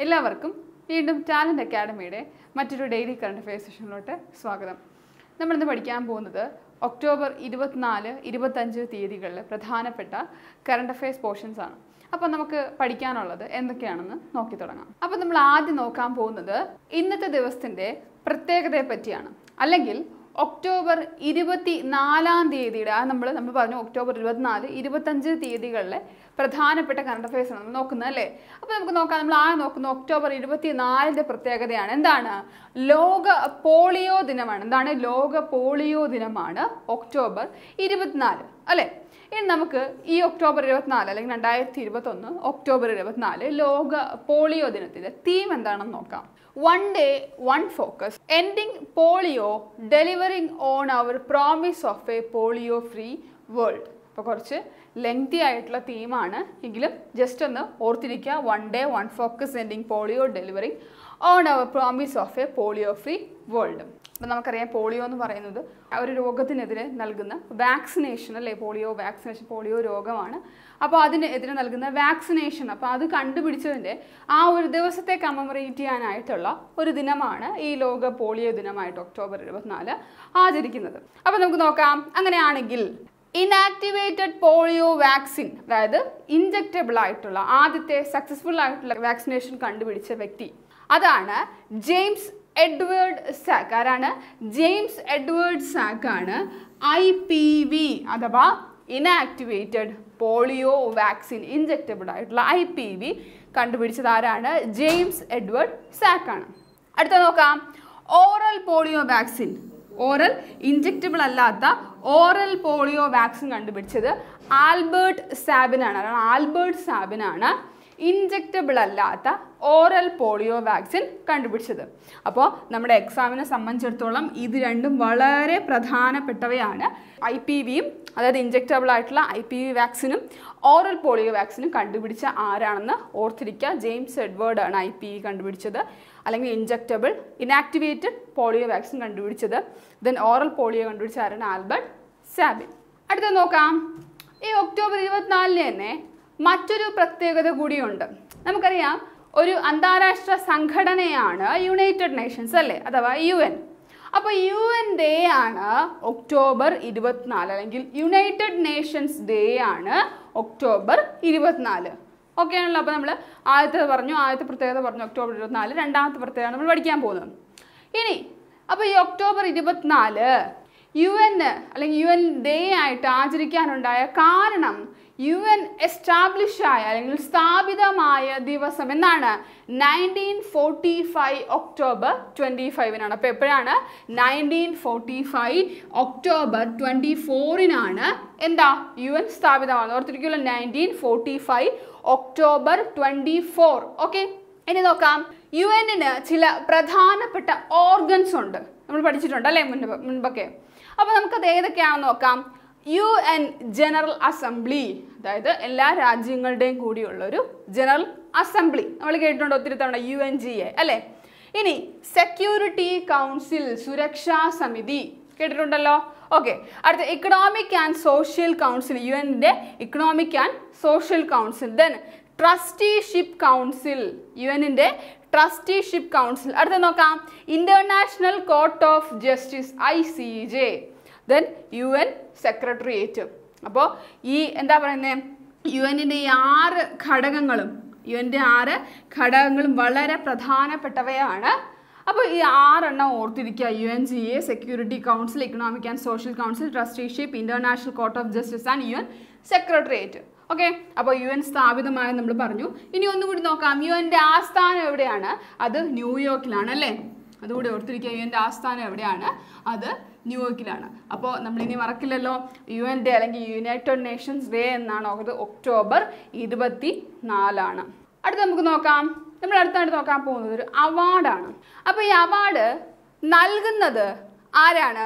എല്ലാവർക്കും വീണ്ടും ടാലൻറ്റ് അക്കാഡമിയുടെ മറ്റൊരു ഡെയിലി കറണ്ട് അഫെയർ സെഷനിലോട്ട് സ്വാഗതം നമ്മളിന്ന് പഠിക്കാൻ പോകുന്നത് ഒക്ടോബർ ഇരുപത്തിനാല് ഇരുപത്തഞ്ച് തീയതികളിൽ പ്രധാനപ്പെട്ട കറണ്ട് അഫെയർസ് പോർഷൻസ് ആണ് അപ്പോൾ നമുക്ക് പഠിക്കാനുള്ളത് എന്തൊക്കെയാണെന്ന് നോക്കി തുടങ്ങാം അപ്പോൾ നമ്മൾ ആദ്യം നോക്കാൻ പോകുന്നത് ഇന്നത്തെ ദിവസത്തിൻ്റെ പ്രത്യേകതയെ പറ്റിയാണ് അല്ലെങ്കിൽ ഒക്ടോബർ ഇരുപത്തി നാലാം തീയതിയുടെ അത് നമ്മൾ നമ്മൾ പറഞ്ഞു ഒക്ടോബർ ഇരുപത്തിനാല് ഇരുപത്തഞ്ച് തീയതികളിലെ പ്രധാനപ്പെട്ട കറണ്ട് അഫയേഴ്സ് ആണ് നമ്മൾ നോക്കുന്നത് അല്ലേ അപ്പോൾ നമുക്ക് നോക്കാം നമ്മൾ ആ നോക്കുന്ന ഒക്ടോബർ ഇരുപത്തി നാലിൻ്റെ പ്രത്യേകതയാണ് എന്താണ് ലോക പോളിയോ ദിനമാണ് എന്താണ് ലോക പോളിയോ ദിനമാണ് ഒക്ടോബർ ഇരുപത്തിനാല് അല്ലേ ഇനി നമുക്ക് ഈ ഒക്ടോബർ ഇരുപത്തിനാല് അല്ലെങ്കിൽ രണ്ടായിരത്തി ഇരുപത്തൊന്ന് ഒക്ടോബർ ഇരുപത്തിനാല് ലോക പോളിയോ ദിനത്തിൻ്റെ തീം എന്താണെന്ന് നോക്കാം one day one focus ending polio delivering on our promise of a polio free world അപ്പോൾ കുറച്ച് ലെങ്തി ആയിട്ടുള്ള തീമാണ് എങ്കിലും ജസ്റ്റ് ഒന്ന് ഓർത്തിരിക്കുക one day one focus ending polio delivering on our promise of a polio free world അപ്പം നമുക്കറിയാം polio എന്ന് പറയുന്നത് ആ ഒരു രോഗത്തിനെതിരെ നൽകുന്ന വാക്സിനേഷൻ അല്ലേ പോളിയോ വാക്സിനേഷൻ പോളിയോ രോഗമാണ് അപ്പോൾ അതിനെതിരെ നൽകുന്ന വാക്സിനേഷൻ അപ്പോൾ അത് കണ്ടുപിടിച്ചതിൻ്റെ ആ ഒരു ദിവസത്തെ കമമറേറ്റ് ചെയ്യാനായിട്ടുള്ള ഒരു ദിനമാണ് ഈ ലോക പോളിയോ ദിനമായിട്ട് ഒക്ടോബർ ഇരുപത്തിനാല് ആചരിക്കുന്നത് അപ്പോൾ നമുക്ക് നോക്കാം അങ്ങനെയാണെങ്കിൽ ഇനാക്ടിവേറ്റഡ് പോളിയോ വാക്സിൻ അതായത് ഇൻജക്റ്റബിൾ ആയിട്ടുള്ള ആദ്യത്തെ സക്സസ്ഫുൾ ആയിട്ടുള്ള വാക്സിനേഷൻ കണ്ടുപിടിച്ച വ്യക്തി അതാണ് ജെയിംസ് എഡ്വേർഡ് സാക്ക് ആരാണ് ജെയിംസ് എഡ്വേർഡ് സാക്ക് ആണ് ഐ പി വി അഥവാ ഇനാക്ടിവേറ്റഡ് പോളിയോ വാക്സിൻ ഇൻജക്റ്റബിൾ ആയിട്ടുള്ള ഐ പി വി കണ്ടുപിടിച്ചത് ആരാണ് ജെയിംസ് എഡ്വേർഡ് സാക്ക് ആണ് അടുത്ത നോക്കാം oral polio vaccine oral injectable അല്ലാത്ത ഓറൽ പോളിയോ വാക്സിൻ കണ്ടുപിടിച്ചത് ആൽബർട്ട് സാബിനാണ് അതാണ് ആൽബർട്ട് സാബിനാണ് ഇൻജക്റ്റബിൾ അല്ലാത്ത ഓറൽ പോളിയോ വാക്സിൻ കണ്ടുപിടിച്ചത് അപ്പോൾ നമ്മുടെ എക്സാമിനെ സംബന്ധിച്ചിടത്തോളം ഇത് രണ്ടും വളരെ പ്രധാനപ്പെട്ടവയാണ് ഐ പി വിയും അതായത് ഇൻജക്റ്റബിൾ ആയിട്ടുള്ള ഐ പി വി വാക്സിനും ഓറൽ പോളിയോ വാക്സിനും കണ്ടുപിടിച്ച ആരാണെന്ന് ഓർത്തിരിക്കുക ജെയിംസ് എഡ്വേർഡ് ആണ് ഐ പി വി കണ്ടുപിടിച്ചത് അല്ലെങ്കിൽ ഇൻജക്റ്റബിൾ ഇനാക്ടിവേറ്റഡ് പോളിയോ വാക്സിൻ കണ്ടുപിടിച്ചത് ദെൻ ഓറൽ പോളിയോ കണ്ടുപിടിച്ച ആരാണ് ആൽബർട്ട് സാബിൻ അടുത്ത നോക്കാം ഈ ഒക്ടോബർ ഇരുപത്തിനാലിന് തന്നെ മറ്റൊരു പ്രത്യേകത കൂടിയുണ്ട് നമുക്കറിയാം ഒരു അന്താരാഷ്ട്ര സംഘടനയാണ് യുണൈറ്റഡ് നേഷൻസ് അല്ലേ അഥവാ യു എൻ അപ്പോൾ യു എൻ ഡേ ആണ് ഒക്ടോബർ ഇരുപത്തിനാല് അല്ലെങ്കിൽ യുണൈറ്റഡ് നേഷൻസ് ഡേ ആണ് ഒക്ടോബർ ഇരുപത്തിനാല് ഓക്കെ ആണല്ലോ അപ്പോൾ നമ്മൾ ആദ്യത്തെ പറഞ്ഞു ആദ്യത്തെ പ്രത്യേകത പറഞ്ഞു ഒക്ടോബർ ഇരുപത്തിനാല് രണ്ടാമത്തെ പ്രത്യേകത നമ്മൾ പഠിക്കാൻ പോകുന്നത് ഇനി അപ്പോൾ ഈ ഒക്ടോബർ ഇരുപത്തിനാല് യു എൻ അല്ലെങ്കിൽ യു എൻ ഡേ ആയിട്ട് ആചരിക്കാനുണ്ടായ കാരണം യു എൻ എസ്റ്റാബ്ലിഷ് ആയ അല്ലെങ്കിൽ സ്ഥാപിതമായ ദിവസം എന്നാണ് nineteen forty five October twenty ഫൈവിനാണ് അപ്പോൾ എപ്പോഴാണ് nineteen forty five October twenty ഫോറിനാണ് എന്താ യു എൻ സ്ഥാപിതമാകുന്നത് ഓർത്തിരിക്കുമല്ലോ nineteen forty five October twenty four okay ഇനി നോക്കാം യു എന്നിന് ചില പ്രധാനപ്പെട്ട ഓർഗൻസ് ഉണ്ട് നമ്മൾ പഠിച്ചിട്ടുണ്ട് അല്ലേ മുൻപ് മുൻപൊക്കെ അപ്പോൾ നമുക്കത് ഏതൊക്കെയാണെന്ന് നോക്കാം യു എൻ ജനറൽ അസംബ്ലി അതായത് എല്ലാ രാജ്യങ്ങളുടെയും കൂടിയുള്ള ഒരു ജനറൽ അസംബ്ലി നമ്മൾ കേട്ടിട്ടുണ്ട് ഒത്തിരി തവണ യു എൻ ജി എ അല്ലേ ഇനി സെക്യൂരിറ്റി കൗൺസിൽ സുരക്ഷാ സമിതി കേട്ടിട്ടുണ്ടല്ലോ ഓക്കെ അടുത്ത economic and social council U എൻ്റെ economic and social council then trusteeship council U എന്നിൻ്റെ ട്രസ്റ്റിഷിപ്പ് കൗൺസിൽ അടുത്ത നോക്കാം international court of justice I C J then U N secretariat അപ്പോൾ ഈ എന്താ പറയുന്നത് യു എന്നിൻ്റെ ഈ ആറ് ഘടകങ്ങളും യു എൻ്റെ ആറ് ഘടകങ്ങളും വളരെ പ്രധാനപ്പെട്ടവയാണ് അപ്പോൾ ഈ ആറെണ്ണം ഓർത്തിരിക്കുക U N G A security council economic and social council trusteeship international court of justice and U N secretariat okay അപ്പോൾ യു എൻ സ്ഥാപിതമായി നമ്മൾ പറഞ്ഞു ഇനി ഒന്നുകൂടി നോക്കാം യു എൻ്റെ ആസ്ഥാനം എവിടെയാണ് അത് ന്യൂയോർക്കിലാണ് അല്ലേ അതുകൂടി ഓർത്തിരിക്കുക യു എൻ്റെ ആസ്ഥാനം എവിടെയാണ് അത് ന്യൂയോർക്കിലാണ് അപ്പോൾ നമ്മളിനി മറക്കില്ലല്ലോ യു എൻ ഡേ അല്ലെങ്കിൽ യുണൈറ്റഡ് നേഷൻസ് ഡേ എന്നാണ് അത് ഒക്ടോബർ ഇരുപത്തി നാലാണ് അടുത്ത് നമുക്ക് നോക്കാം നമ്മൾ അടുത്തായിട്ട് നോക്കാൻ പോകുന്നത് ഒരു അവാർഡാണ് അപ്പോൾ ഈ അവാർഡ് നൽകുന്നത് ആരാണ്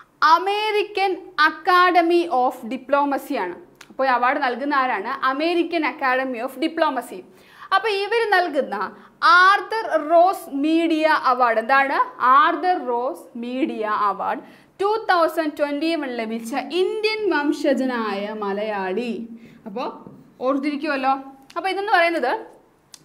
അമേരിക്കൻ അക്കാഡമി ഓഫ് ഡിപ്ലോമസിയാണ് അപ്പോൾ ഈ അവാർഡ് നൽകുന്ന ആരാണ് അമേരിക്കൻ അക്കാഡമി ഓഫ് ഡിപ്ലോമസി അപ്പോൾ ഇവർ നൽകുന്ന ആർദർ റോസ് മീഡിയ അവാർഡ് എന്താണ് Arthur Ross media award two thousand twenty one ലഭിച്ച ഇന്ത്യൻ വംശജനായ മലയാളി അപ്പോൾ ഓർത്തിരിക്കുമല്ലോ അപ്പോൾ ഇതെന്ന് പറയുന്നത്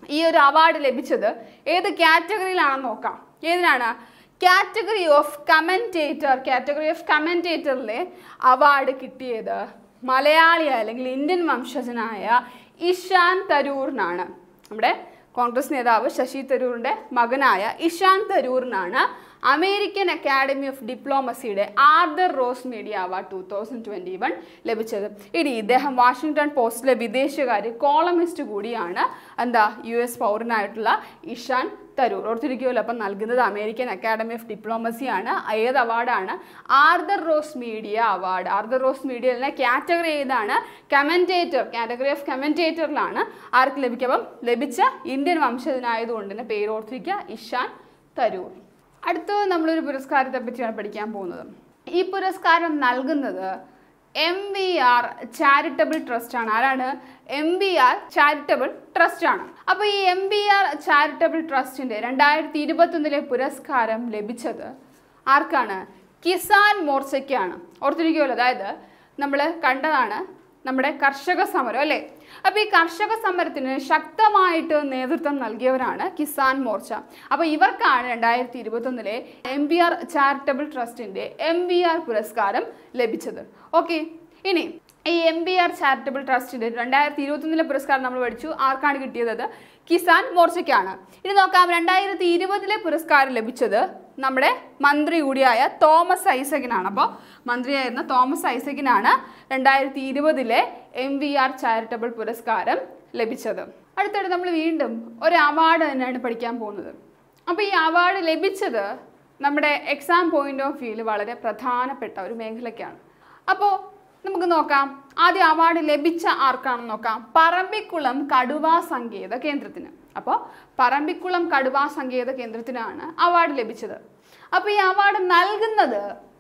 ഈ ഒരു അവാർഡ് ലഭിച്ചത് ഏത് കാറ്റഗറിയിലാണെന്ന് നോക്കാം ഏതിനാണ് category of commentator category of കമൻറ്റേറ്ററിലെ അവാർഡ് കിട്ടിയത് മലയാളിയായ അല്ലെങ്കിൽ ഇന്ത്യൻ വംശജനായ ഇഷാൻ തരൂറിനാണ് നമ്മുടെ കോൺഗ്രസ് നേതാവ് ശശി തരൂറിൻ്റെ മകനായ ഇഷാൻ തരൂറിനാണ് അമേരിക്കൻ അക്കാഡമി ഓഫ് ഡിപ്ലോമസിയുടെ Arthur Ross media award two thousand twenty one ലഭിച്ചത് ഇനി ഇദ്ദേഹം വാഷിങ്ടൺ പോസ്റ്റിലെ വിദേശകാര്യ കോളമിസ്റ്റ് കൂടിയാണ് എന്താ യു എസ് പൗരനായിട്ടുള്ള ഇഷാൻ തരൂർ ഓർത്തിരിക്കുമല്ലോ അപ്പം നൽകുന്നത് അമേരിക്കൻ അക്കാഡമി ഓഫ് ഡിപ്ലോമസിയാണ് ഏത് അവാർഡാണ് Arthur Ross media award Arthur Ross മീഡിയയിലെ കാറ്റഗറി ഏതാണ് കമൻറ്റേറ്റർ കാറ്റഗറി ഓഫ് കമൻറ്റേറ്ററിലാണ് ആർക്ക് ലഭിക്കുക അപ്പം ലഭിച്ച ഇന്ത്യൻ വംശജനായതുകൊണ്ട് തന്നെ പേര് ഓർത്തിരിക്കുക ഇഷാൻ തരൂർ അടുത്തത് നമ്മളൊരു പുരസ്കാരത്തെ പറ്റിയാണ് പഠിക്കാൻ പോകുന്നത് ഈ പുരസ്കാരം നൽകുന്നത് M V R charitable trust ആണ് ആരാണ് M V R charitable trust ആണ് അപ്പോൾ ഈ എം വി ആർ ചാരിറ്റബിൾ ട്രസ്റ്റിന്റെ രണ്ടായിരത്തി ഇരുപത്തൊന്നിലെ പുരസ്കാരം ലഭിച്ചത് ആർക്കാണ് കിസാൻ മോർച്ചയ്ക്കാണ് ഓർത്തിരിക്കുമല്ലോ അതായത് നമ്മൾ കണ്ടതാണ് നമ്മുടെ കർഷക സമരം അല്ലേ അപ്പോൾ ഈ കർഷക സമരത്തിന് ശക്തമായിട്ട് നേതൃത്വം നൽകിയവരാണ് കിസാൻ മോർച്ച അപ്പോൾ ഇവർക്കാണ് രണ്ടായിരത്തി ഇരുപത്തൊന്നിലെ എം ബി ആർ ചാരിറ്റബിൾ ട്രസ്റ്റിന്റെ എം ബി ആർ പുരസ്കാരം ലഭിച്ചത് ഓക്കെ ഇനി ഈ എം ബി ആർ ചാരിറ്റബിൾ ട്രസ്റ്റിന്റെ രണ്ടായിരത്തി ഇരുപത്തൊന്നിലെ പുരസ്കാരം നമ്മൾ പഠിച്ചു ആർക്കാണ് കിട്ടിയത് അത് കിസാൻ മോർച്ചയ്ക്കാണ് ഇനി നോക്കാം രണ്ടായിരത്തി ഇരുപതിലെ പുരസ്കാരം ലഭിച്ചത് നമ്മുടെ മന്ത്രി കൂടിയായ തോമസ് ഐസക്കിനാണ് അപ്പോൾ മന്ത്രിയായിരുന്ന തോമസ് ഐസക്കിനാണ് രണ്ടായിരത്തി ഇരുപതിലെ എം വി ആർ ചാരിറ്റബിൾ പുരസ്കാരം ലഭിച്ചത് അടുത്തിടെ നമ്മൾ വീണ്ടും ഒരു അവാർഡ് തന്നെയാണ് പഠിക്കാൻ പോകുന്നത് അപ്പോൾ ഈ അവാർഡ് ലഭിച്ചത് നമ്മുടെ എക്സാം പോയിന്റ് ഓഫ് വ്യൂവിൽ വളരെ പ്രധാനപ്പെട്ട ഒരു മേഖലയ്ക്കാണ് അപ്പോൾ നമുക്ക് നോക്കാം ആദ്യം അവാർഡ് ലഭിച്ച ആർക്കാണെന്ന് നോക്കാം പറമ്പിക്കുളം കടുവാ സങ്കേത കേന്ദ്രത്തിന് അപ്പോൾ പറമ്പിക്കുളം കടുവാ സങ്കേത കേന്ദ്രത്തിനാണ് അവാർഡ് ലഭിച്ചത് അപ്പോൾ ഈ അവാർഡ് നൽകുന്നത്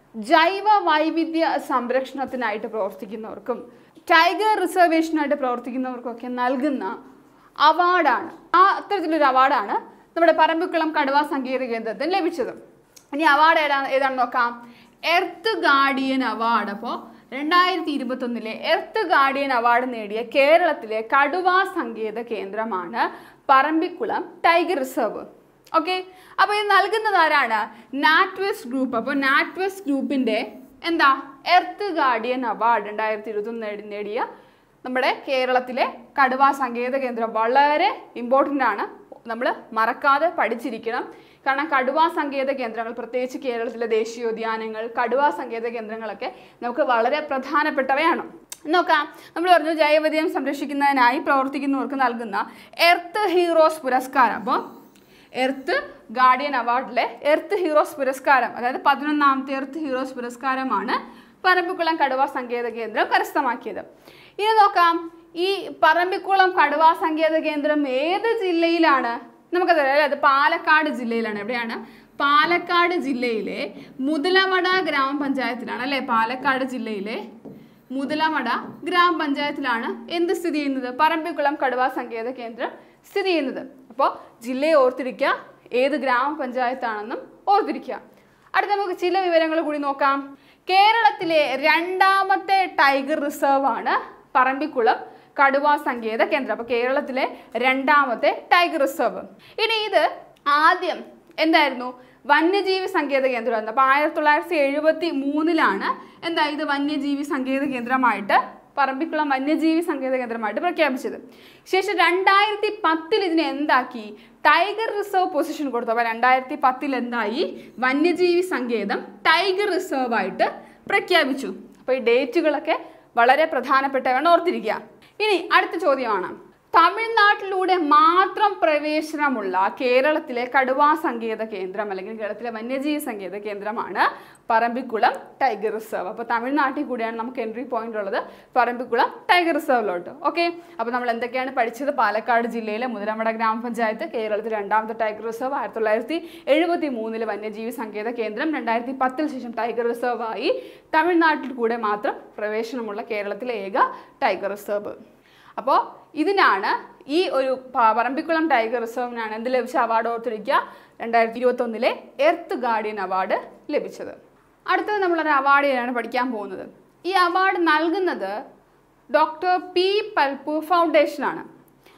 ജൈവ വൈവിധ്യ സംരക്ഷണത്തിനായിട്ട് പ്രവർത്തിക്കുന്നവർക്കും ടൈഗർ റിസർവേഷനായിട്ട് പ്രവർത്തിക്കുന്നവർക്കൊക്കെ നൽകുന്ന അവാർഡാണ് ആ അത്തരത്തിലൊരു അവാർഡാണ് നമ്മുടെ പറമ്പിക്കുളം കടുവാ സങ്കേത കേന്ദ്രത്തിന് ലഭിച്ചത് ഇനി അവാർഡ് ഏതാ ഏതാണെന്ന് നോക്കാം എർത്ത് ഗാർഡിയൻ അവാർഡ് അപ്പോൾ രണ്ടായിരത്തി ഇരുപത്തൊന്നിലെ എർത്ത് ഗാർഡിയൻ അവാർഡ് നേടിയ കേരളത്തിലെ കടുവാ സങ്കേത കേന്ദ്രമാണ് പറമ്പിക്കുളം ടൈഗർ റിസർവ് ഓക്കെ അപ്പോൾ ഇത് നൽകുന്നത് ആരാണ് നാറ്റ്വെസ് ഗ്രൂപ്പ് അപ്പോൾ നാറ്റ്വെസ് ഗ്രൂപ്പിൻ്റെ എന്താ എർത്ത് ഗാർഡിയൻ അവാർഡ് രണ്ടായിരത്തി ഇരുപത്തൊന്ന് നേടി നേടിയ നമ്മുടെ കേരളത്തിലെ കടുവാ സങ്കേത കേന്ദ്രം വളരെ ഇമ്പോർട്ടൻ്റ് ആണ് നമ്മൾ മറക്കാതെ പഠിച്ചിരിക്കണം കാരണം കടുവാ സങ്കേത കേന്ദ്രങ്ങൾ പ്രത്യേകിച്ച് കേരളത്തിലെ ദേശീയോദ്യാനങ്ങൾ കടുവാ സങ്കേത കേന്ദ്രങ്ങളൊക്കെ നമുക്ക് വളരെ പ്രധാനപ്പെട്ടവയാണ് നോക്കാം നമ്മൾ പറഞ്ഞു ജൈവവൈവിധ്യം സംരക്ഷിക്കുന്നതിനായി പ്രവർത്തിക്കുന്നവർക്ക് നൽകുന്ന എർത്ത് ഹീറോസ് പുരസ്കാരം അപ്പോൾ എർത്ത് ഗാർഡിയൻ അവാർഡിലെ എർത്ത് ഹീറോസ് പുരസ്കാരം അതായത് പതിനൊന്നാമത്തെ എർത്ത് ഹീറോസ് പുരസ്കാരമാണ് പറമ്പിക്കുളം കടുവ സങ്കേത കേന്ദ്രം കരസ്ഥമാക്കിയത് ഇനി നോക്കാം ഈ പറമ്പിക്കുളം കടുവ സങ്കേത കേന്ദ്രം ഏത് ജില്ലയിലാണ് നമുക്കതറിയാം അല്ലേ അത് പാലക്കാട് ജില്ലയിലാണ് എവിടെയാണ് പാലക്കാട് ജില്ലയിലെ മുതലമട ഗ്രാമപഞ്ചായത്തിലാണ് അല്ലേ പാലക്കാട് ജില്ലയിലെ മുതലമട ഗ്രാമപഞ്ചായത്തിലാണ് എന്ത് സ്ഥിതി ചെയ്യുന്നത് പറമ്പിക്കുളം കടുവ സങ്കേത കേന്ദ്രം സ്ഥിതി ചെയ്യുന്നത് അപ്പോൾ ജില്ലയെ ഓർത്തിരിക്കുക ഏത് ഗ്രാമപഞ്ചായത്താണെന്നും ഓർത്തിരിക്കുക അടുത്ത നമുക്ക് ചില വിവരങ്ങൾ കൂടി നോക്കാം കേരളത്തിലെ രണ്ടാമത്തെ ടൈഗർ റിസർവ് ആണ് പറമ്പിക്കുളം കടുവ സങ്കേത കേന്ദ്രം അപ്പോൾ കേരളത്തിലെ രണ്ടാമത്തെ ടൈഗർ റിസർവ് ഇനി ഇത് ആദ്യം എന്തായിരുന്നു വന്യജീവി സങ്കേത കേന്ദ്രമായിരുന്നു അപ്പോൾ ആയിരത്തി തൊള്ളായിരത്തി എഴുപത്തി മൂന്നിലാണ് എന്താ ഇത് വന്യജീവി സങ്കേത കേന്ദ്രമായിട്ട് പറമ്പിക്കുളം വന്യജീവി സങ്കേത കേന്ദ്രമായിട്ട് പ്രഖ്യാപിച്ചത് ശേഷം രണ്ടായിരത്തി പത്തിൽ ഇതിനെ എന്താക്കി ടൈഗർ റിസർവ് പൊസിഷൻ കൊടുത്തു അപ്പോൾ രണ്ടായിരത്തി പത്തിൽ എന്തായി വന്യജീവി സങ്കേതം ടൈഗർ റിസർവ് ആയിട്ട് പ്രഖ്യാപിച്ചു അപ്പോൾ ഈ ഡേറ്റുകളൊക്കെ വളരെ പ്രധാനപ്പെട്ടവയാണ് ഓർത്തിരിക്കുക ഇനി അടുത്ത ചോദ്യമാണ് തമിഴ്നാട്ടിലൂടെ മാത്രം പ്രവേശനമുള്ള കേരളത്തിലെ കടുവാ സങ്കേത കേന്ദ്രം അല്ലെങ്കിൽ കേരളത്തിലെ വന്യജീവി സങ്കേത കേന്ദ്രമാണ് പറമ്പിക്കുളം ടൈഗർ റിസർവ് അപ്പോൾ തമിഴ്നാട്ടിൽ കൂടിയാണ് നമുക്ക് എൻട്രി പോയിന്റ് ഉള്ളത് പറമ്പിക്കുളം ടൈഗർ റിസർവിലോട്ട് ഓക്കെ അപ്പോൾ നമ്മൾ എന്തൊക്കെയാണ് പഠിച്ചത് പാലക്കാട് ജില്ലയിലെ മുതലമട ഗ്രാമപഞ്ചായത്ത് കേരളത്തിലെ രണ്ടാമത്തെ ടൈഗർ റിസർവ് ആയിരത്തി തൊള്ളായിരത്തി എഴുപത്തി മൂന്നിലെ വന്യജീവി സങ്കേത കേന്ദ്രം രണ്ടായിരത്തി പത്തിൽ ശേഷം ടൈഗർ റിസർവ് ആയി തമിഴ്നാട്ടിൽ കൂടെ മാത്രം പ്രവേശനമുള്ള കേരളത്തിലെ ഏക ടൈഗർ റിസർവ് അപ്പോൾ ഇതിനാണ് ഈ ഒരു പ- പറമ്പിക്കുളം ടൈഗർ റിസർവിനാണ് എന്ത് ലഭിച്ച അവാർഡ് ഓർത്തിരിക്കുക രണ്ടായിരത്തി ഇരുപത്തൊന്നിലെ എർത്ത് ഗാർഡിയൻ അവാർഡ് ലഭിച്ചത് അടുത്തത് നമ്മളൊരു അവാർഡിനാണ് പഠിക്കാൻ പോകുന്നത് ഈ അവാർഡ് നൽകുന്നത് ഡോക്ടർ പി പൽപു ഫൗണ്ടേഷനാണ്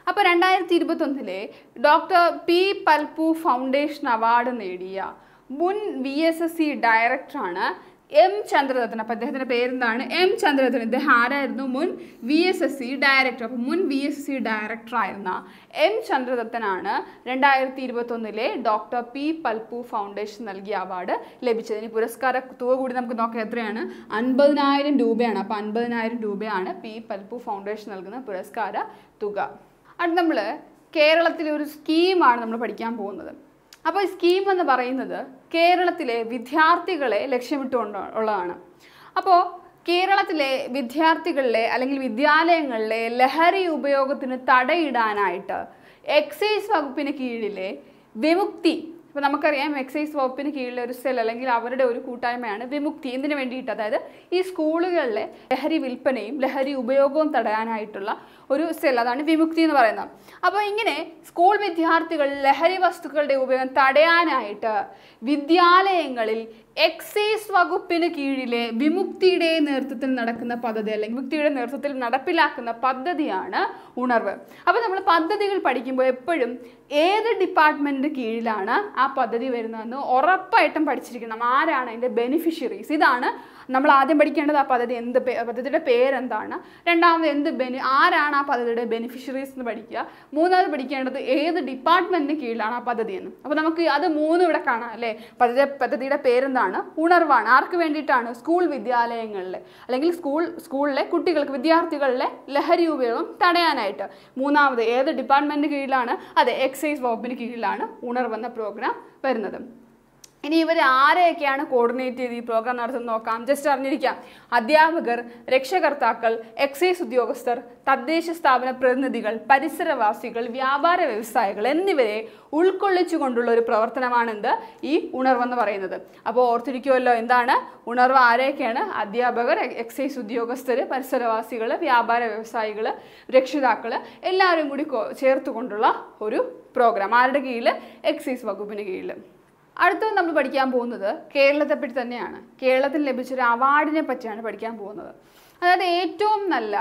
അപ്പോൾ രണ്ടായിരത്തി ഇരുപത്തൊന്നിലെ doctor P Palpu foundation award നേടിയ മുൻ വി എസ് എസ് സി ഡയറക്ടറാണ് എം ചന്ദ്രദത്തൻ അപ്പോൾ അദ്ദേഹത്തിൻ്റെ പേരെന്താണ് എം ചന്ദ്രദത്തൻ ഇദ്ദേഹം ആരായിരുന്നു മുൻ V S S C director അപ്പോൾ മുൻ വി എസ് എസ് സി ഡയറക്ടറായിരുന്ന എം ചന്ദ്രദത്തനാണ് രണ്ടായിരത്തി ഇരുപത്തൊന്നിലെ ഡോക്ടർ പി പൽപു ഫൗണ്ടേഷൻ നൽകിയ അവാർഡ് ലഭിച്ചത് ഇനി പുരസ്കാര തുക കൂടി നമുക്ക് നോക്കാം എത്രയാണ് അൻപതിനായിരം രൂപയാണ് അപ്പോൾ അൻപതിനായിരം രൂപയാണ് പി പൽപു ഫൗണ്ടേഷൻ നൽകുന്ന പുരസ്കാര തുക അടുത്ത് നമ്മൾ കേരളത്തിലെ ഒരു സ്കീമാണ് നമ്മൾ പഠിക്കാൻ പോകുന്നത് അപ്പോൾ ഈ സ്കീം എന്ന് പറയുന്നത് കേരളത്തിലെ വിദ്യാർത്ഥികളെ ലക്ഷ്യമിട്ടുകൊണ്ട് ഉള്ളതാണ് അപ്പോൾ കേരളത്തിലെ വിദ്യാർത്ഥികളിലെ അല്ലെങ്കിൽ വിദ്യാലയങ്ങളിലെ ലഹരി ഉപയോഗത്തിന് തടയിടാനായിട്ട് എക്സൈസ് വകുപ്പിന് കീഴിലെ വിമുക്തി ഇപ്പോൾ നമുക്കറിയാം എക്സൈസ് വകുപ്പിന് കീഴിലെ ഒരു സെൽ അല്ലെങ്കിൽ അവരുടെ ഒരു കൂട്ടായ്മയാണ് വിമുക്തി എന്തിനു വേണ്ടിയിട്ട് അതായത് ഈ സ്കൂളുകളിലെ ലഹരി വിൽപ്പനയും ലഹരി ഉപയോഗവും തടയാനായിട്ടുള്ള ഒരു സെൽ അതാണ് വിമുക്തി എന്ന് പറയുന്നത് അപ്പോൾ ഇങ്ങനെ സ്കൂൾ വിദ്യാർത്ഥികൾ ലഹരി വസ്തുക്കളുടെ ഉപയോഗം തടയാനായിട്ട് വിദ്യാലയങ്ങളിൽ എക്സൈസ് വകുപ്പിന് കീഴിലെ വിമുക്തിയുടെ നേതൃത്വത്തിൽ നടക്കുന്ന പദ്ധതി അല്ലെങ്കിൽ വിമുക്തിയുടെ നേതൃത്വത്തിൽ നടപ്പിലാക്കുന്ന പദ്ധതിയാണ് ഉണർവ് അപ്പോൾ നമ്മൾ പദ്ധതികൾ പഠിക്കുമ്പോൾ എപ്പോഴും ഏത് ഡിപ്പാർട്ട്മെൻറ്റിൻ്റെ കീഴിലാണ് ആ പദ്ധതി വരുന്നതെന്ന് ഉറപ്പായിട്ടും പഠിച്ചിരിക്കണം ആരാണ് അതിൻ്റെ ബെനിഫിഷ്യറീസ് ഇതാണ് നമ്മൾ ആദ്യം പഠിക്കേണ്ടത് ആ പദ്ധതി എന്ത് പേ- പദ്ധതിയുടെ പേരെന്താണ് രണ്ടാമത് എന്ത് ബെനി ആരാണ് ആ പദ്ധതിയുടെ ബെനിഫിഷ്യറീസ് എന്ന് പഠിക്കുക മൂന്നാമത് പഠിക്കേണ്ടത് ഏത് ഡിപ്പാർട്ട്മെൻറ്റിന് കീഴിലാണ് ആ പദ്ധതി എന്ന് അപ്പോൾ നമുക്ക് അത് മൂന്നും ഇവിടെ കാണാം അല്ലേ പദ്ധതി പദ്ധതിയുടെ പേരെന്താണ് ഉണർവാണ് ആർക്ക് വേണ്ടിയിട്ടാണ് സ്കൂൾ വിദ്യാലയങ്ങളിൽ അല്ലെങ്കിൽ സ്കൂൾ സ്കൂളിലെ കുട്ടികൾക്ക് വിദ്യാർത്ഥികളിലെ ലഹരി ഉപയോഗം തടയാനായിട്ട് മൂന്നാമത് ഏത് ഡിപ്പാർട്ട്മെൻറ്റിന് കീഴിലാണ് അതെ എക്സൈസ് വകുപ്പിന് കീഴിലാണ് ഉണർവെന്ന പ്രോഗ്രാം വരുന്നത് ഇനി ഇവർ ആരെയൊക്കെയാണ് കോർഡിനേറ്റ് ചെയ്ത് ഈ പ്രോഗ്രാം നടത്തുന്നത് നോക്കാം ജസ്റ്റ് അറിഞ്ഞിരിക്കാം അധ്യാപകർ രക്ഷകർത്താക്കൾ എക്സൈസ് ഉദ്യോഗസ്ഥർ തദ്ദേശ സ്ഥാപന പ്രതിനിധികൾ പരിസരവാസികൾ വ്യാപാര വ്യവസായികൾ എന്നിവരെ ഉൾക്കൊള്ളിച്ചുകൊണ്ടുള്ള ഒരു പ്രവർത്തനമാണെന്ത് ഈ ഉണർവെന്ന് പറയുന്നത് അപ്പോൾ ഓർത്തിരിക്കുമല്ലോ എന്താണ് ഉണർവ് ആരെയൊക്കെയാണ് അധ്യാപകർ എ- എക്സൈസ് ഉദ്യോഗസ്ഥർ പരിസരവാസികൾ വ്യാപാര വ്യവസായികൾ രക്ഷിതാക്കൾ എല്ലാവരും കൂടി കോ- ചേർത്തുകൊണ്ടുള്ള ഒരു പ്രോഗ്രാം ആരുടെ കീഴിൽ എക്സൈസ് വകുപ്പിന് കീഴിൽ അടുത്തത് നമ്മൾ പഠിക്കാൻ പോകുന്നത് കേരളത്തെ പറ്റി തന്നെയാണ് കേരളത്തിൽ ലഭിച്ചൊരു അവാർഡിനെ പറ്റിയാണ് പഠിക്കാൻ പോകുന്നത് അതായത് ഏറ്റവും നല്ല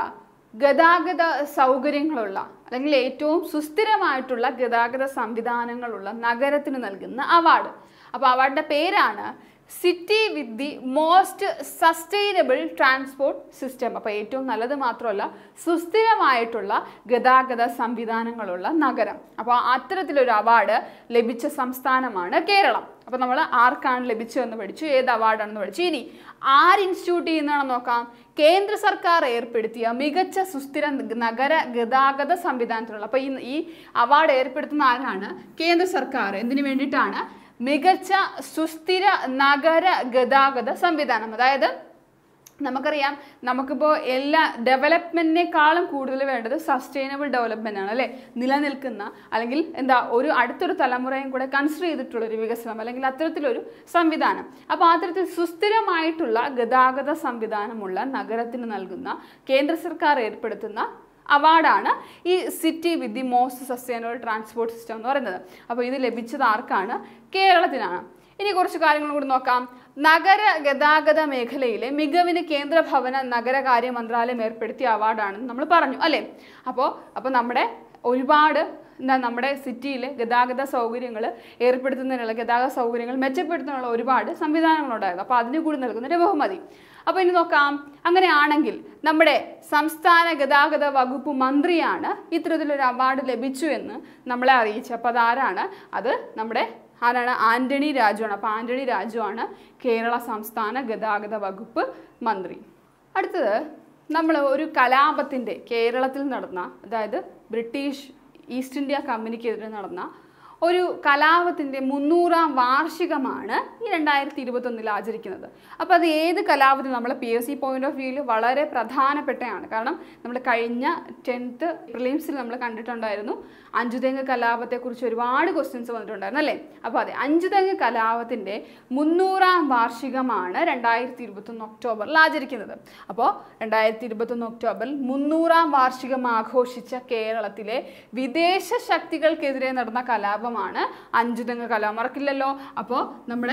ഗതാഗത സൗകര്യങ്ങളുള്ള അല്ലെങ്കിൽ ഏറ്റവും സുസ്ഥിരമായിട്ടുള്ള ഗതാഗത സംവിധാനങ്ങളുള്ള നഗരത്തിന് നൽകുന്ന അവാർഡ് അപ്പോൾ അവാർഡിൻ്റെ പേരാണ് city with the most sustainable transport system അപ്പോൾ ഏറ്റവും നല്ലത് മാത്രമല്ല സുസ്ഥിരമായിട്ടുള്ള ഗതാഗത സംവിധാനങ്ങളുള്ള നഗരം അപ്പോൾ അത്തരത്തിലൊരു അവാർഡ് ലഭിച്ച സംസ്ഥാനമാണ് കേരളം അപ്പോൾ നമ്മൾ ആർക്കാണ് ലഭിച്ചതെന്ന് പഠിച്ചു ഏത് അവാർഡാണെന്ന് പഠിച്ചു ഇനി ആര് ഇൻസ്റ്റിറ്റ്യൂട്ട് ചെയ്യുന്നതാണെന്ന് നോക്കാം കേന്ദ്ര സർക്കാർ ഏർപ്പെടുത്തിയ മികച്ച സുസ്ഥിര നഗര ഗതാഗത സംവിധാനത്തിനുള്ള അപ്പോൾ ഈ ഈ അവാർഡ് ഏർപ്പെടുത്തുന്ന ആരാണ് കേന്ദ്ര സർക്കാർ എന്തിനു വേണ്ടിയിട്ടാണ് മികച്ച സുസ്ഥിര നഗര ഗതാഗത സംവിധാനം അതായത് നമുക്കറിയാം നമുക്കിപ്പോൾ എല്ലാ ഡെവലപ്മെൻറ്റിനേക്കാളും കൂടുതൽ വേണ്ടത് സസ്റ്റൈനബിൾ ഡെവലപ്മെൻ്റ് ആണ് അല്ലേ നിലനിൽക്കുന്ന അല്ലെങ്കിൽ എന്താ ഒരു അടുത്തൊരു തലമുറയും കൂടെ കൺസിഡർ ചെയ്തിട്ടുള്ള ഒരു വികസനം അല്ലെങ്കിൽ അത്തരത്തിലൊരു സംവിധാനം അപ്പോൾ അത്തരത്തിൽ സുസ്ഥിരമായിട്ടുള്ള ഗതാഗത സംവിധാനമുള്ള നഗരത്തിന് നൽകുന്ന കേന്ദ്ര സർക്കാർ ഏർപ്പെടുത്തുന്ന അവാർഡാണ് ഈ city with the most sustainable transport system എന്ന് പറയുന്നത് അപ്പോൾ ഇത് ലഭിച്ചത് ആർക്കാണ് കേരളത്തിനാണ് ഇനി കുറച്ച് കാര്യങ്ങൾ കൂടി നോക്കാം നഗര ഗതാഗത മേഖലയിലെ മികവിന് കേന്ദ്ര ഭവന നഗരകാര്യ മന്ത്രാലയം ഏർപ്പെടുത്തിയ അവാർഡാണെന്ന് നമ്മൾ പറഞ്ഞു അല്ലേ അപ്പോൾ അപ്പോൾ നമ്മുടെ ഒരുപാട് എന്താ നമ്മുടെ സിറ്റിയിൽ ഗതാഗത സൗകര്യങ്ങൾ ഏർപ്പെടുത്തുന്നതിനുള്ള ഗതാഗത സൗകര്യങ്ങൾ മെച്ചപ്പെടുത്തുന്നതിനുള്ള ഒരുപാട് സംവിധാനങ്ങളുണ്ടായിരുന്നു അപ്പോൾ അതിന് കൂടി നൽകുന്നൊരു ബഹുമതി അപ്പോൾ ഇനി നോക്കാം അങ്ങനെയാണെങ്കിൽ നമ്മുടെ സംസ്ഥാന ഗതാഗത വകുപ്പ് മന്ത്രിയാണ് ഇത്തരത്തിലൊരു അവാർഡ് ലഭിച്ചു എന്ന് നമ്മളെ അറിയിച്ചു അപ്പോൾ അതാരാണ് അത് നമ്മുടെ ആരാണ് ആന്റണി രാജുവാണ് അപ്പോൾ ആന്റണി രാജുവാണ് കേരള സംസ്ഥാന ഗതാഗത വകുപ്പ് മന്ത്രി അടുത്തത് നമ്മൾ ഒരു കലാപത്തിൻ്റെ കേരളത്തിൽ നടന്ന അതായത് ബ്രിട്ടീഷ് ഈസ്റ്റ് ഇന്ത്യ കമ്പനിക്കെതിരെ നടന്ന ഒരു കലാപത്തിൻ്റെ മുന്നൂറാം വാർഷികമാണ് ഈ രണ്ടായിരത്തി ഇരുപത്തൊന്നിൽ ആചരിക്കുന്നത് അപ്പോൾ അത് ഏത് കലാപത്തിൽ നമ്മളെ P S C point of വ്യൂവിൽ വളരെ പ്രധാനപ്പെട്ടതാണ് കാരണം നമ്മൾ കഴിഞ്ഞ ടെൻത്ത് പ്രിലിംസിൽ നമ്മൾ കണ്ടിട്ടുണ്ടായിരുന്നു അഞ്ചുതെങ്ങ് കലാപത്തെക്കുറിച്ച് ഒരുപാട് ക്വസ്റ്റ്യൻസ് വന്നിട്ടുണ്ടായിരുന്നു അല്ലേ അപ്പോൾ അതെ അഞ്ചുതെങ്ങ് കലാപത്തിൻ്റെ മുന്നൂറാം വാർഷികമാണ് രണ്ടായിരത്തി ഇരുപത്തൊന്ന് ഒക്ടോബറിൽ ആചരിക്കുന്നത് അപ്പോൾ രണ്ടായിരത്തി ഇരുപത്തൊന്ന് ഒക്ടോബറിൽ മുന്നൂറാം വാർഷികം ആഘോഷിച്ച കേരളത്തിലെ വിദേശ ശക്തികൾക്കെതിരെ നടന്ന കലാപമാണ് അഞ്ചുതെങ്ങ് കലാപം മറക്കില്ലല്ലോ അപ്പോൾ നമ്മുടെ